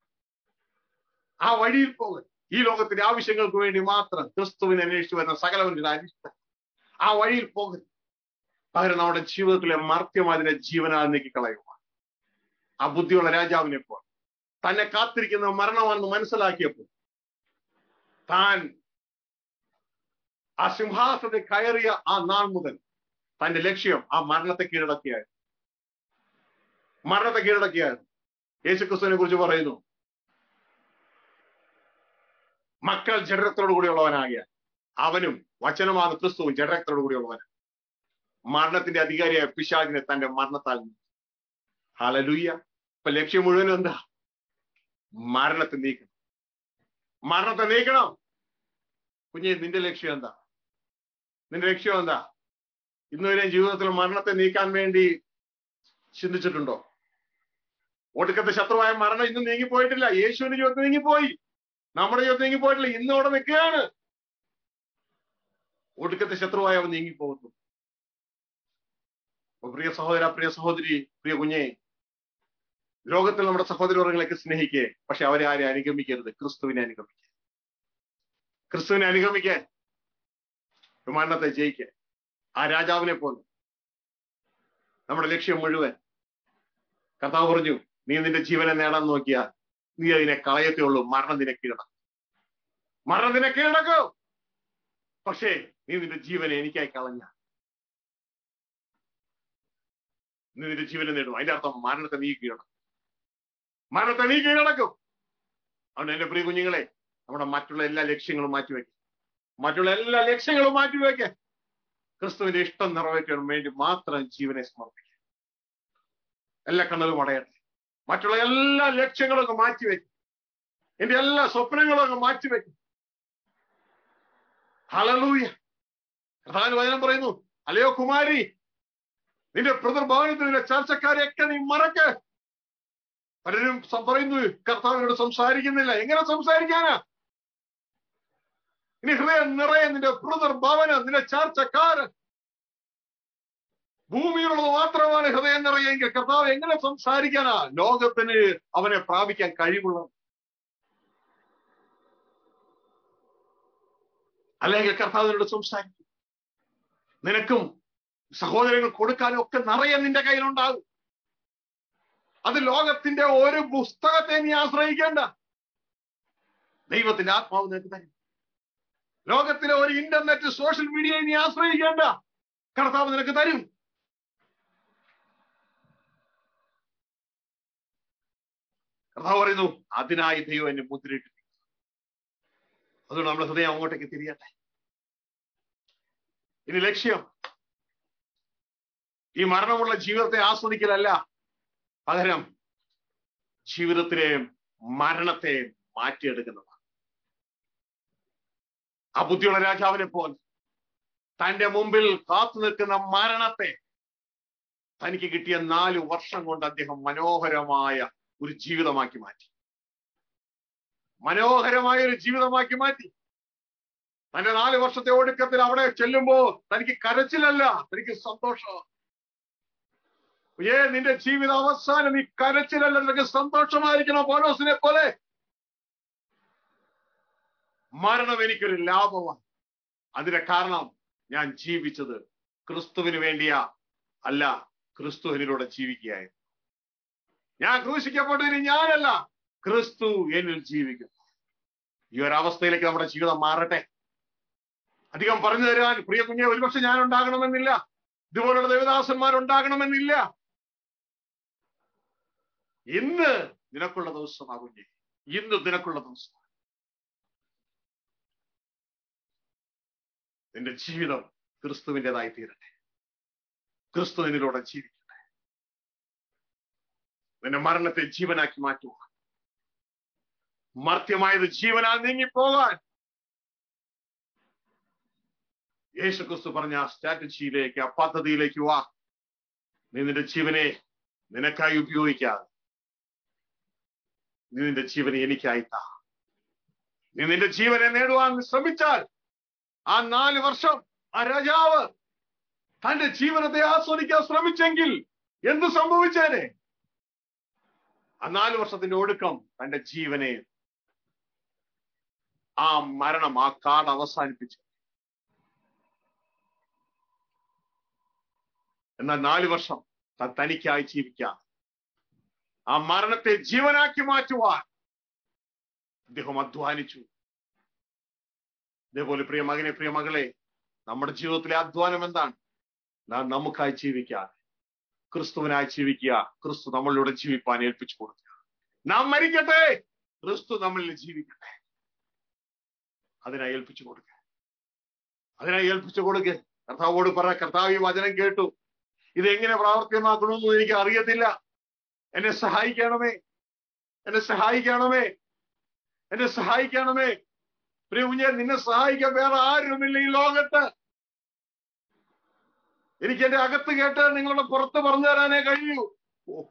ആ വഴിയിൽ പോകൽ ഈ ലോകത്തിന്റെ ആവശ്യങ്ങൾക്ക് വേണ്ടി മാത്രം ക്രിസ്തുവിനെ അന്വേഷിച്ചു വരുന്ന സകലവന്റെ അരിഷ്ടം ആ വഴിയിൽ പോകൽ പകരം നമ്മുടെ ജീവിതത്തിലെ മർത്യം അതിനെ ജീവനാൽ നീക്കിക്കളയുക ആ ബുദ്ധിയുള്ള രാജാവിനെ പോലെ തന്നെ കാത്തിരിക്കുന്ന മരണമാണെന്ന് മനസ്സിലാക്കിയപ്പോൾ താൻ ആ സിംഹാസനത്തിൽ കയറിയ ആ നാൾ മുതൽ തന്റെ ലക്ഷ്യം ആ മരണത്തെ കീഴടക്കിയായിരുന്നു മരണത്തെ കീഴടക്കിയായിരുന്നു യേശുക്രിസ്തുവിനെ കുറിച്ച് പറയുന്നു മക്കൾ ജഡരത്തോടു കൂടിയുള്ളവനാകിയ അവനും വചനമാണ് ക്രിസ്തുവും ജഡരത്തോടു കൂടിയുള്ളവൻ മരണത്തിന്റെ അധികാരിയായ പിശാചിനെ തന്റെ മരണത്താൽ ഹലലുയ്യ ഇപ്പൊ ലക്ഷ്യം മുഴുവനും എന്താ മരണത്തെ നീക്കണം മരണത്തെ നീക്കണം കുഞ്ഞെ നിന്റെ ലക്ഷ്യം എന്താ നിന്റെ ലക്ഷ്യം എന്താ ഇന്നുവരെ ജീവിതത്തിൽ മരണത്തെ നീക്കാൻ വേണ്ടി ചിന്തിച്ചിട്ടുണ്ടോ ഒടുക്കത്തെ ശത്രുവായ മരണം ഇന്നും നീങ്ങിപ്പോയിട്ടില്ല യേശുവിന്റെ ജീവിതത്തിൽ നീങ്ങിപ്പോയി നമ്മുടെ ജീവിതത്തിൽ നീങ്ങിപ്പോയിട്ടില്ല ഇന്ന് അവിടെ നിൽക്കുകയാണ് ഒടുക്കത്തെ ശത്രുവായ അവൻ നീങ്ങിപ്പോകുന്നു പ്രിയ സഹോദര പ്രിയ സഹോദരി പ്രിയ കുഞ്ഞെ ലോകത്തിൽ നമ്മുടെ സഹോദരവർഗങ്ങളൊക്കെ സ്നേഹിക്കേ പക്ഷെ അവരെ ആരെ അനുഗമിക്കരുത് ക്രിസ്തുവിനെ അനുഗമിക്കുക ക്രിസ്തുവിനെ അനുഗമിക്കാൻ വിമാനത്തെ ജയിക്കുക ആ രാജാവിനെ പോലെ നമ്മുടെ ലക്ഷ്യം മുഴുവൻ കർത്താവ് പറഞ്ഞു നീ നിന്റെ ജീവനെ നേടാൻ നോക്കിയാൽ നീ അതിനെ കളയത്തേ ഉള്ളൂ മരണം നിന്നെ കീഴടക്കും മരണം നിന്നെ കീഴടക്കും പക്ഷേ നീ നിന്റെ ജീവനെ എനിക്കായി കളഞ്ഞ നീ നിന്റെ ജീവനെ നേടും അതിന്റെ അർത്ഥം മരണത്തെ നീ കീഴടക്കും മരണത്തെ നീ കീഴടക്കും അതുകൊണ്ട് എന്റെ പ്രിയ കുഞ്ഞുങ്ങളെ നമ്മുടെ മറ്റുള്ള എല്ലാ ലക്ഷ്യങ്ങളും മാറ്റിവെക്കുക മറ്റുള്ള എല്ലാ ലക്ഷ്യങ്ങളും മാറ്റിവെക്കുക ക്രിസ്തുവിന്റെ ഇഷ്ടം നിറവേറ്റാൻ വേണ്ടി മാത്രം ജീവനെ സമർപ്പിക്കുക എല്ലാ കണ്ണലും അടയട്ടെ മറ്റുള്ള എല്ലാ ലക്ഷ്യങ്ങളും അങ്ങ് മാറ്റിവെക്കും എന്റെ എല്ലാ സ്വപ്നങ്ങളും അങ്ങ് മാറ്റിവെക്കും ഹലലൂയ പ്രധാന വചനം പറയുന്നു അല്ലയോ കുമാരി നിന്റെ പിതൃഭവനത്തിൽ നിന്റെ ചർച്ചക്കാരെയൊക്കെ നീ മറക്ക് പലരും സം- പറയുന്നു കർത്താവിനോട് സംസാരിക്കുന്നില്ല എങ്ങനെ സംസാരിക്കാനാ ഇനി ഹൃദയം നിറയെ നിന്റെ ബ്രദർ ഭവന് നിന്റെ ചാർച്ചക്കാരൻ ഭൂമിയിലുള്ളത് മാത്രമാണ് ഹൃദയം നിറയെങ്കിൽ കർത്താവ് എങ്ങനെ സംസാരിക്കാനാ ലോകത്തിന് അവനെ പ്രാപിക്കാൻ കഴിവുള്ള അല്ലെങ്കിൽ കർത്താവിനോട് സംസാരിക്കും നിനക്കും സഹോദരങ്ങൾ കൊടുക്കാനും ഒക്കെ നിറയെ നിന്റെ കയ്യിലുണ്ടാകും അത് ലോകത്തിന്റെ ഒരു പുസ്തകത്തെ നീ ആശ്രയിക്കേണ്ട ദൈവത്തിന്റെ ആത്മാവ് നിനക്ക് തരും ലോകത്തിലെ ഒരു ഇന്റർനെറ്റ് സോഷ്യൽ മീഡിയയെ നീ ആശ്രയിക്കേണ്ട കർത്താവ് നിനക്ക് തരും കർത്താവ് പറയുന്നു അതിനായി ദൈവം എന്നെ മുദ്രയിട്ട് അതുകൊണ്ട് നമ്മുടെ ഹൃദയം അങ്ങോട്ടേക്ക് തിരിയട്ടെ ഇനി ലക്ഷ്യം ഈ മരണമുള്ള ജീവിതത്തെ ആസ്വദിക്കലല്ല പകരം ജീവിതത്തിലെ മരണത്തെ മാറ്റിയെടുക്കുന്നതാണ് ആ ബുദ്ധിയുള്ള രാജാവിനെ പോലെ തന്റെ മുമ്പിൽ കാത്തു നിൽക്കുന്ന മരണത്തെ തനിക്ക് കിട്ടിയ നാല് വർഷം കൊണ്ട് അദ്ദേഹം മനോഹരമായ ഒരു ജീവിതമാക്കി മാറ്റി മനോഹരമായ ഒരു ജീവിതമാക്കി മാറ്റി തന്റെ നാല് വർഷത്തെ ഒടുക്കത്തിൽ അവിടെ ചെല്ലുമ്പോ തനിക്ക് കരച്ചിലല്ല തനിക്ക് സന്തോഷം ഏ നിന്റെ ജീവിത അവസാനം ഈ കരച്ചിലല്ല നിനക്ക് സന്തോഷമായിരിക്കണം പോലോസിനെ പോലെ മരണം എനിക്കൊരു ലാഭമാണ് അതിന്റെ കാരണം ഞാൻ ജീവിച്ചത് ക്രിസ്തുവിന് വേണ്ടിയാ അല്ല ക്രിസ്തുവിനിലൂടെ ജീവിക്കുകയായിരുന്നു ഞാൻ ക്രൂശിക്കപ്പെട്ടതിന് ഞാനല്ല ക്രിസ്തു എന്നിൽ ജീവിക്കും ഈ ഒരു അവസ്ഥയിലേക്ക് നമ്മുടെ ജീവിതം മാറട്ടെ അധികം പറഞ്ഞു തരാൻ പ്രിയ കുഞ്ഞെ ഒരുപക്ഷെ ഞാൻ ഉണ്ടാകണമെന്നില്ല ഇതുപോലുള്ള ദേവദാസന്മാർ ഉണ്ടാകണമെന്നില്ല ഇന്ന് നിനക്കുള്ള ദിവസമാ കുഞ്ഞെ ഇന്ന് നിനക്കുള്ള ദിവസം നിന്റെ ജീവിതം ക്രിസ്തുവിൻ്റെതായി തീരട്ടെ ക്രിസ്തുവിനിലൂടെ ജീവിക്കട്ടെ നിന്റെ മരണത്തെ ജീവനാക്കി മാറ്റുക മർത്യമായത് ജീവനാൽ നീങ്ങിപ്പോകാൻ യേശു ക്രിസ്തു പറഞ്ഞ ആ സ്ട്രാറ്റജിയിലേക്ക് ആ പദ്ധതിയിലേക്ക് വാ നീ നിന്റെ ജീവനെ നിനക്കായി ഉപയോഗിക്കാതെ നീ നിന്റെ ജീവനെ എനിക്കായി താ നീ നിന്റെ ജീവനെ നേടുവാൻ ശ്രമിച്ചാൽ ആ നാല് വർഷം ആ രാജാവ് തന്റെ ജീവനത്തെ ആസ്വദിക്കാൻ ശ്രമിച്ചെങ്കിൽ എന്ത് സംഭവിച്ചേനെ ആ നാല് വർഷത്തിന്റെ ഒടുക്കം തന്റെ ജീവനെ ആ മരണം ആ കാട് അവസാനിപ്പിച്ചു എന്നാൽ നാല് വർഷം താൻ തനിക്കായി ജീവിക്കാം ആ മരണത്തെ ജീവനാക്കി മാറ്റുവാൻ അദ്ദേഹം അധ്വാനിച്ചു ഇതേപോലെ പ്രിയ മകനെ പ്രിയ മകളെ നമ്മുടെ ജീവിതത്തിലെ അധ്വാനം എന്താണ് നാം നമുക്കായി ജീവിക്കുക ക്രിസ്തുവിനായി ജീവിക്കുക ക്രിസ്തു നമ്മളിലൂടെ ജീവിപ്പാൻ ഏൽപ്പിച്ചു കൊടുക്കുക നാം മരിക്കട്ടെ ക്രിസ്തു നമ്മളിൽ ജീവിക്കട്ടെ അതിനായി ഏൽപ്പിച്ചു കൊടുക്കുക അതിനായി ഏൽപ്പിച്ചു കൊടുക്കുക കർത്താവോട് പറ കർത്താവ് ഈ വചനം കേട്ടു ഇത് എങ്ങനെ പ്രാവർത്തികമാക്കണമെന്ന് എനിക്ക് അറിയത്തില്ല എന്നെ സഹായിക്കണമേ എന്നെ സഹായിക്കണമേ എന്നെ സഹായിക്കണമേ പ്രിയ കുഞ്ഞെ നിന്നെ സഹായിക്കാൻ വേറെ ആരുമില്ല ഈ ലോകത്ത് എനിക്ക് എന്റെ അകത്ത് കേട്ട് നിങ്ങളുടെ പുറത്ത് പറഞ്ഞു തരാനേ കഴിയൂ ഓ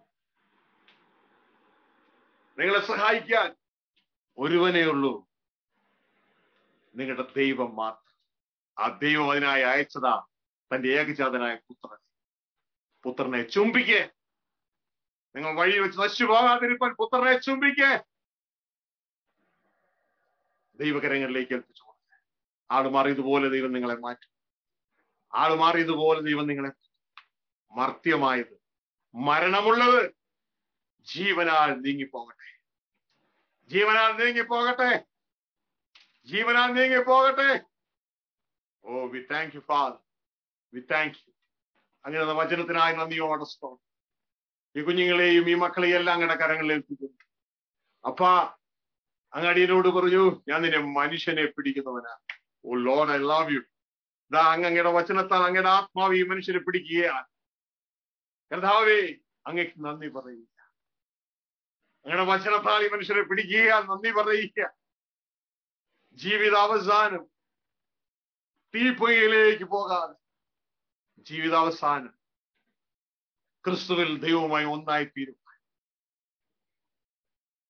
നിങ്ങളെ സഹായിക്കാൻ ഒരുവനേ ഉള്ളൂ നിങ്ങളുടെ ദൈവം മാത്രം ആ ദൈവം അതിനായി അയച്ചതാ തന്റെ ഏകജാതനായ പുത്രൻ പുത്രനെ ചുംബിക്കേ നിങ്ങൾ വഴി വെച്ച് നശിച്ചു പോകാതിരിക്കാൻ പുത്രനെ ചുംബിക്കേ ദൈവകരങ്ങളിലേക്ക് ഏൽപ്പിച്ചു കൊടുക്കുക ആള് മാറിയതുപോലെ ദൈവം നിങ്ങളെ മാറ്റും ആള് മാറിയതുപോലെ ദൈവം നിങ്ങളെ മർത്യമായത് മരണമുള്ളത് ജീവനാൽ നീങ്ങിപ്പോകട്ടെ ജീവനാൽ നീങ്ങിപ്പോകട്ടെ ജീവനാൽ നീങ്ങിപ്പോകട്ടെ oh we thank you father we thank you അങ്ങനെ വചനത്തിനായി നന്ദിയോടെ സ്തോത്രം ഈ കുഞ്ഞുങ്ങളെയും ഈ മക്കളെയും എല്ലാം അങ്ങയുടെ കരങ്ങളിൽ ഏൽപ്പിക്കുന്നു അപ്പാ അങ്ങടിയനോട് പറഞ്ഞു ഞാൻ നിന്നെ മനുഷ്യനെ പിടിക്കുന്നവനാ oh Lord I love you ഇതാ അങ്ങ് അങ്ങയുടെ വചനത്താൽ അങ്ങയുടെ ആത്മാവ് ഈ മനുഷ്യനെ പിടിക്കുകയാണ് കർത്താവേ അങ്ങക്ക് നന്ദി പറയുക അങ്ങയുടെ വചനത്താൽ ഈ മനുഷ്യനെ പിടിക്കുക നന്ദി പറയുക ജീവിതാവസാനം തീപ്പൊയ്യിലേക്ക് പോകാതെ ജീവിതാവസാനം ക്രിസ്തുവിൽ ദൈവവുമായി ഒന്നായി തീരും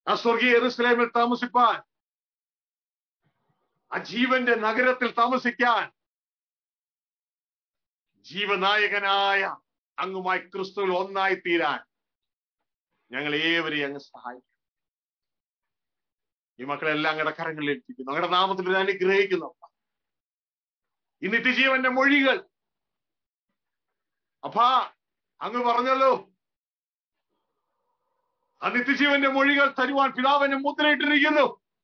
ആ സ്വർഗീയ എറുസലേമിൽ താമസിപ്പാൻ ആ ജീവന്റെ നഗരത്തിൽ താമസിക്കാൻ ജീവനായകനായ അങ്ങുമായി ക്രിസ്തുവിൽ ഒന്നായി തീരാൻ ഞങ്ങൾ ഏവരെയും അങ്ങ് സഹായിക്കും ഈ മക്കളെല്ലാം അങ്ങയുടെ കരങ്ങളിൽ ഏൽപ്പിക്കുന്നു അങ്ങയുടെ നാമത്തിൽ ഒരു അനുഗ്രഹിക്കുന്നു ഈ നിത്യജീവന്റെ മൊഴികൾ അപ്പാ അങ്ങ് പറഞ്ഞല്ലോ ആ നിത്യജീവന്റെ മൊഴികൾ തരുവാൻ പിതാവിനെ മുദ്രയിട്ടിരിക്കുന്നു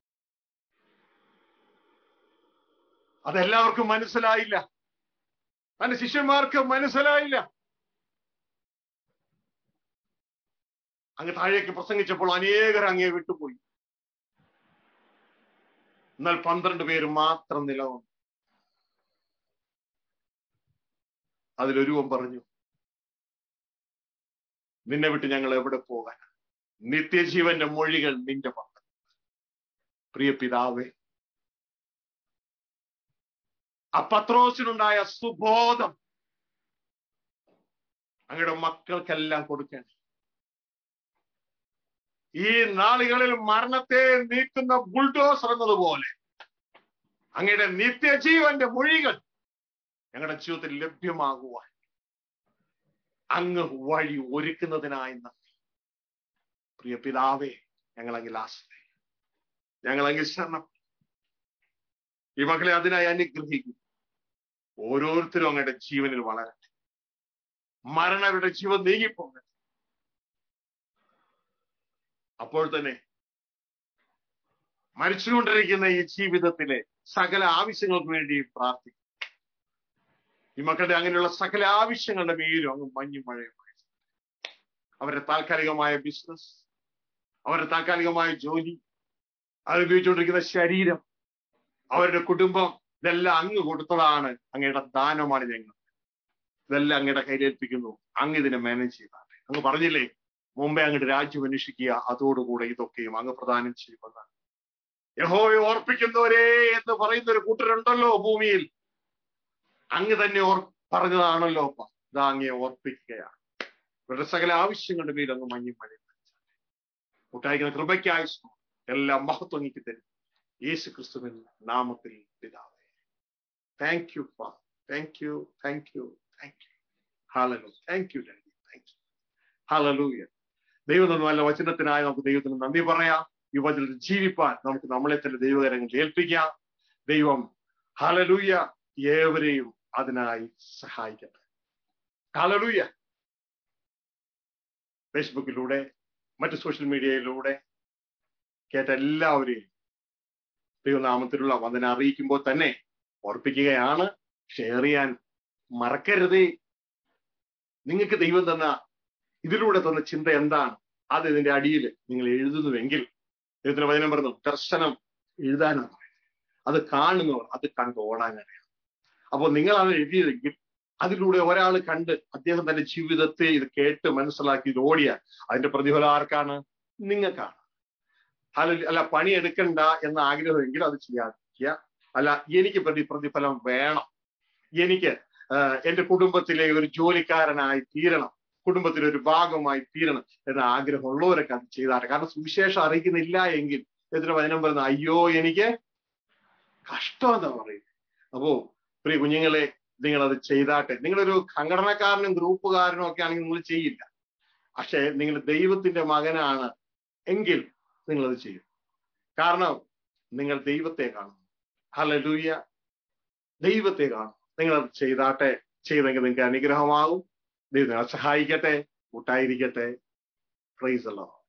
അതെല്ലാവർക്കും മനസ്സിലായില്ല തന്റെ ശിഷ്യന്മാർക്ക് മനസ്സിലായില്ല അങ്ങ് താഴേക്ക് പ്രസംഗിച്ചപ്പോൾ അനേകർ അങ്ങേ വിട്ടുപോയി എന്നാൽ പന്ത്രണ്ട് പേര് മാത്രം നിലവന്നു അതിലൊരുവൻ പറഞ്ഞു നിന്നെ വിട്ട് ഞങ്ങൾ എവിടെ പോകാൻ നിത്യജീവന്റെ മൊഴികൾ നിന്റെ പക്കൽ പ്രിയ പിതാവേ ആ പത്രോസിനുണ്ടായ സുബോധം അങ്ങയുടെ മക്കൾക്കെല്ലാം കൊടുക്കണം ഈ നാളുകളിൽ മരണത്തെ നീക്കുന്ന ബുൾഡോസർ എന്നതുപോലെ അങ്ങയുടെ നിത്യജീവന്റെ മൊഴികൾ ഞങ്ങളുടെ ജീവിതത്തിൽ ലഭ്യമാകുവാൻ അങ്ങ് വഴി ഒരുക്കുന്നതിനായി നന്ദി പ്രിയ പിതാവേ ഞങ്ങളെങ്കിൽ ആശ്രയം ഞങ്ങളെങ്കിൽ ശരണം ഈ മക്കളെ അതിനായി അനുഗ്രഹിക്കും ഓരോരുത്തരും അങ്ങയുടെ ജീവനിൽ വളരട്ടെ മരണവരുടെ ജീവൻ നീങ്ങിപ്പോകട്ടെ അപ്പോൾ തന്നെ മരിച്ചുകൊണ്ടിരിക്കുന്ന ഈ ജീവിതത്തിലെ സകല ആവശ്യങ്ങൾക്ക് വേണ്ടി പ്രാർത്ഥിക്കും ഈ മക്കളുടെ അങ്ങനെയുള്ള സകല ആവശ്യങ്ങളുടെ മേലും അങ്ങ് മഞ്ഞും മഴയും അവരുടെ താൽക്കാലികമായ ബിസിനസ് അവരുടെ താൽക്കാലികമായ ജോലി അവരുപയോഗിച്ചുകൊണ്ടിരിക്കുന്ന ശരീരം അവരുടെ കുടുംബം ഇതെല്ലാം അങ്ങ് കൊടുത്തതാണ് അങ്ങയുടെ ദാനമാണ് ഞങ്ങൾ ഇതെല്ലാം അങ്ങയുടെ കയ്യിലേൽപ്പിക്കുന്നു അങ്ങ് ഇതിനെ മാനേജ് ചെയ്താട്ടെ അങ്ങ് പറഞ്ഞില്ലേ മുമ്പേ അങ്ങയുടെ രാജ്യം അന്വേഷിക്കുക അതോടുകൂടെ ഇതൊക്കെയും അങ്ങ് പ്രദാനം ചെയ്യുമെന്നാണ് യഹോയെ ഓർപ്പിക്കുന്നവരെ എന്ന് പറയുന്ന ഒരു കൂട്ടരുണ്ടല്ലോ ഭൂമിയിൽ അങ്ങ് തന്നെ ഓർ പറഞ്ഞതാണല്ലോ അപ്പ ഇതാ അങ്ങയെ ഓർപ്പിക്കുകയാണ് ഇവരുടെ സകല ആവശ്യങ്ങളുടെ മേൽ അങ്ങ് മഞ്ഞും മഴയും കൂട്ടായിക്കുന്ന കൃപയ്ക്കായി എല്ലാം മഹത്വം എനിക്ക് തരും യേശു ക്രിസ്തുവിൻ നാമത്തിൽ പിതാവേ താങ്ക് യു ഫാ thank you thank you thank you ഹാലലു thank you daddy thank you hallelujah ദൈവം നല്ല വചനത്തിനായി നമുക്ക് ദൈവത്തിന് നന്ദി പറയാം ഈ വചനത്തിൽ ജീവിപ്പാൻ നമുക്ക് നമ്മളെ തന്നെ ദൈവകരങ്ങളിൽ ഏൽപ്പിക്കാം ദൈവം ഹാലലൂയ ഏവരെയും അതിനായി സഹായിക്കട്ടെ ഹാലലൂയ ഫേസ്ബുക്കിലൂടെ മറ്റ് സോഷ്യൽ മീഡിയയിലൂടെ കേട്ട എല്ലാവരെയും ദൈവനാമത്തിലുള്ള വന്ദന അറിയിക്കുമ്പോൾ തന്നെ ഓർപ്പിക്കുകയാണ് ഷെയർ ചെയ്യാൻ മറക്കരുതേ നിങ്ങൾക്ക് ദൈവം തന്ന ഇതിലൂടെ തന്ന ചിന്ത എന്താണ് അത് ഇതിന്റെ അടിയിൽ നിങ്ങൾ എഴുതുന്നുവെങ്കിൽ ദൈവത്തിന്റെ വചനം പറഞ്ഞു ദർശനം എഴുതാനാണ് അത് കാണുന്നവർ അത് കണ്ട് ഓടാനാണ് അപ്പോൾ നിങ്ങളാണ് എഴുതിയതെങ്കിൽ അതിലൂടെ ഒരാൾ കണ്ട് അദ്ദേഹം തന്റെ ജീവിതത്തെ ഇത് കേട്ട് മനസ്സിലാക്കി ഇത് ഓടിയാൽ അതിന്റെ പ്രതിഫലം ആർക്കാണ് നിങ്ങൾക്കാണ് അല്ല അല്ല പണിയെടുക്കണ്ട എന്ന ആഗ്രഹമെങ്കിൽ അത് ചെയ്യാതിരിക്കുക അല്ല എനിക്ക് പ്രതി പ്രതിഫലം വേണം എനിക്ക് എന്റെ കുടുംബത്തിലെ ഒരു ജോലിക്കാരനായി തീരണം കുടുംബത്തിലെ ഒരു ഭാഗമായി തീരണം എന്ന ആഗ്രഹമുള്ളവരൊക്കെ അത് ചെയ്താട്ടെ കാരണം സുവിശേഷം അറിയിക്കുന്നില്ല എങ്കിൽ ഇതിന് വചനം പറയുന്ന അയ്യോ എനിക്ക് കഷ്ടം എന്താ പറയുന്നത് അപ്പോ പ്രിയ കുഞ്ഞുങ്ങളെ നിങ്ങൾ അത് ചെയ്താട്ടെ നിങ്ങളൊരു സംഘടനക്കാരനും ഗ്രൂപ്പുകാരനും ഒക്കെ ആണെങ്കിൽ നിങ്ങൾ ചെയ്യില്ല പക്ഷെ നിങ്ങൾ ദൈവത്തിന്റെ മകനാണ് എങ്കിൽ നിങ്ങൾ അത് ചെയ്യും കാരണം നിങ്ങൾ ദൈവത്തെ കാണും ഹലലൂയ ദൈവത്തെ കാണും നിങ്ങൾ അത് ചെയ്താട്ടെ ചെയ്തെങ്കിൽ നിങ്ങൾക്ക് അനുഗ്രഹമാകും ദൈവം നിങ്ങളെ സഹായിക്കട്ടെ കൂട്ടായിരിക്കട്ടെ പ്രൈസ് അല്ലോ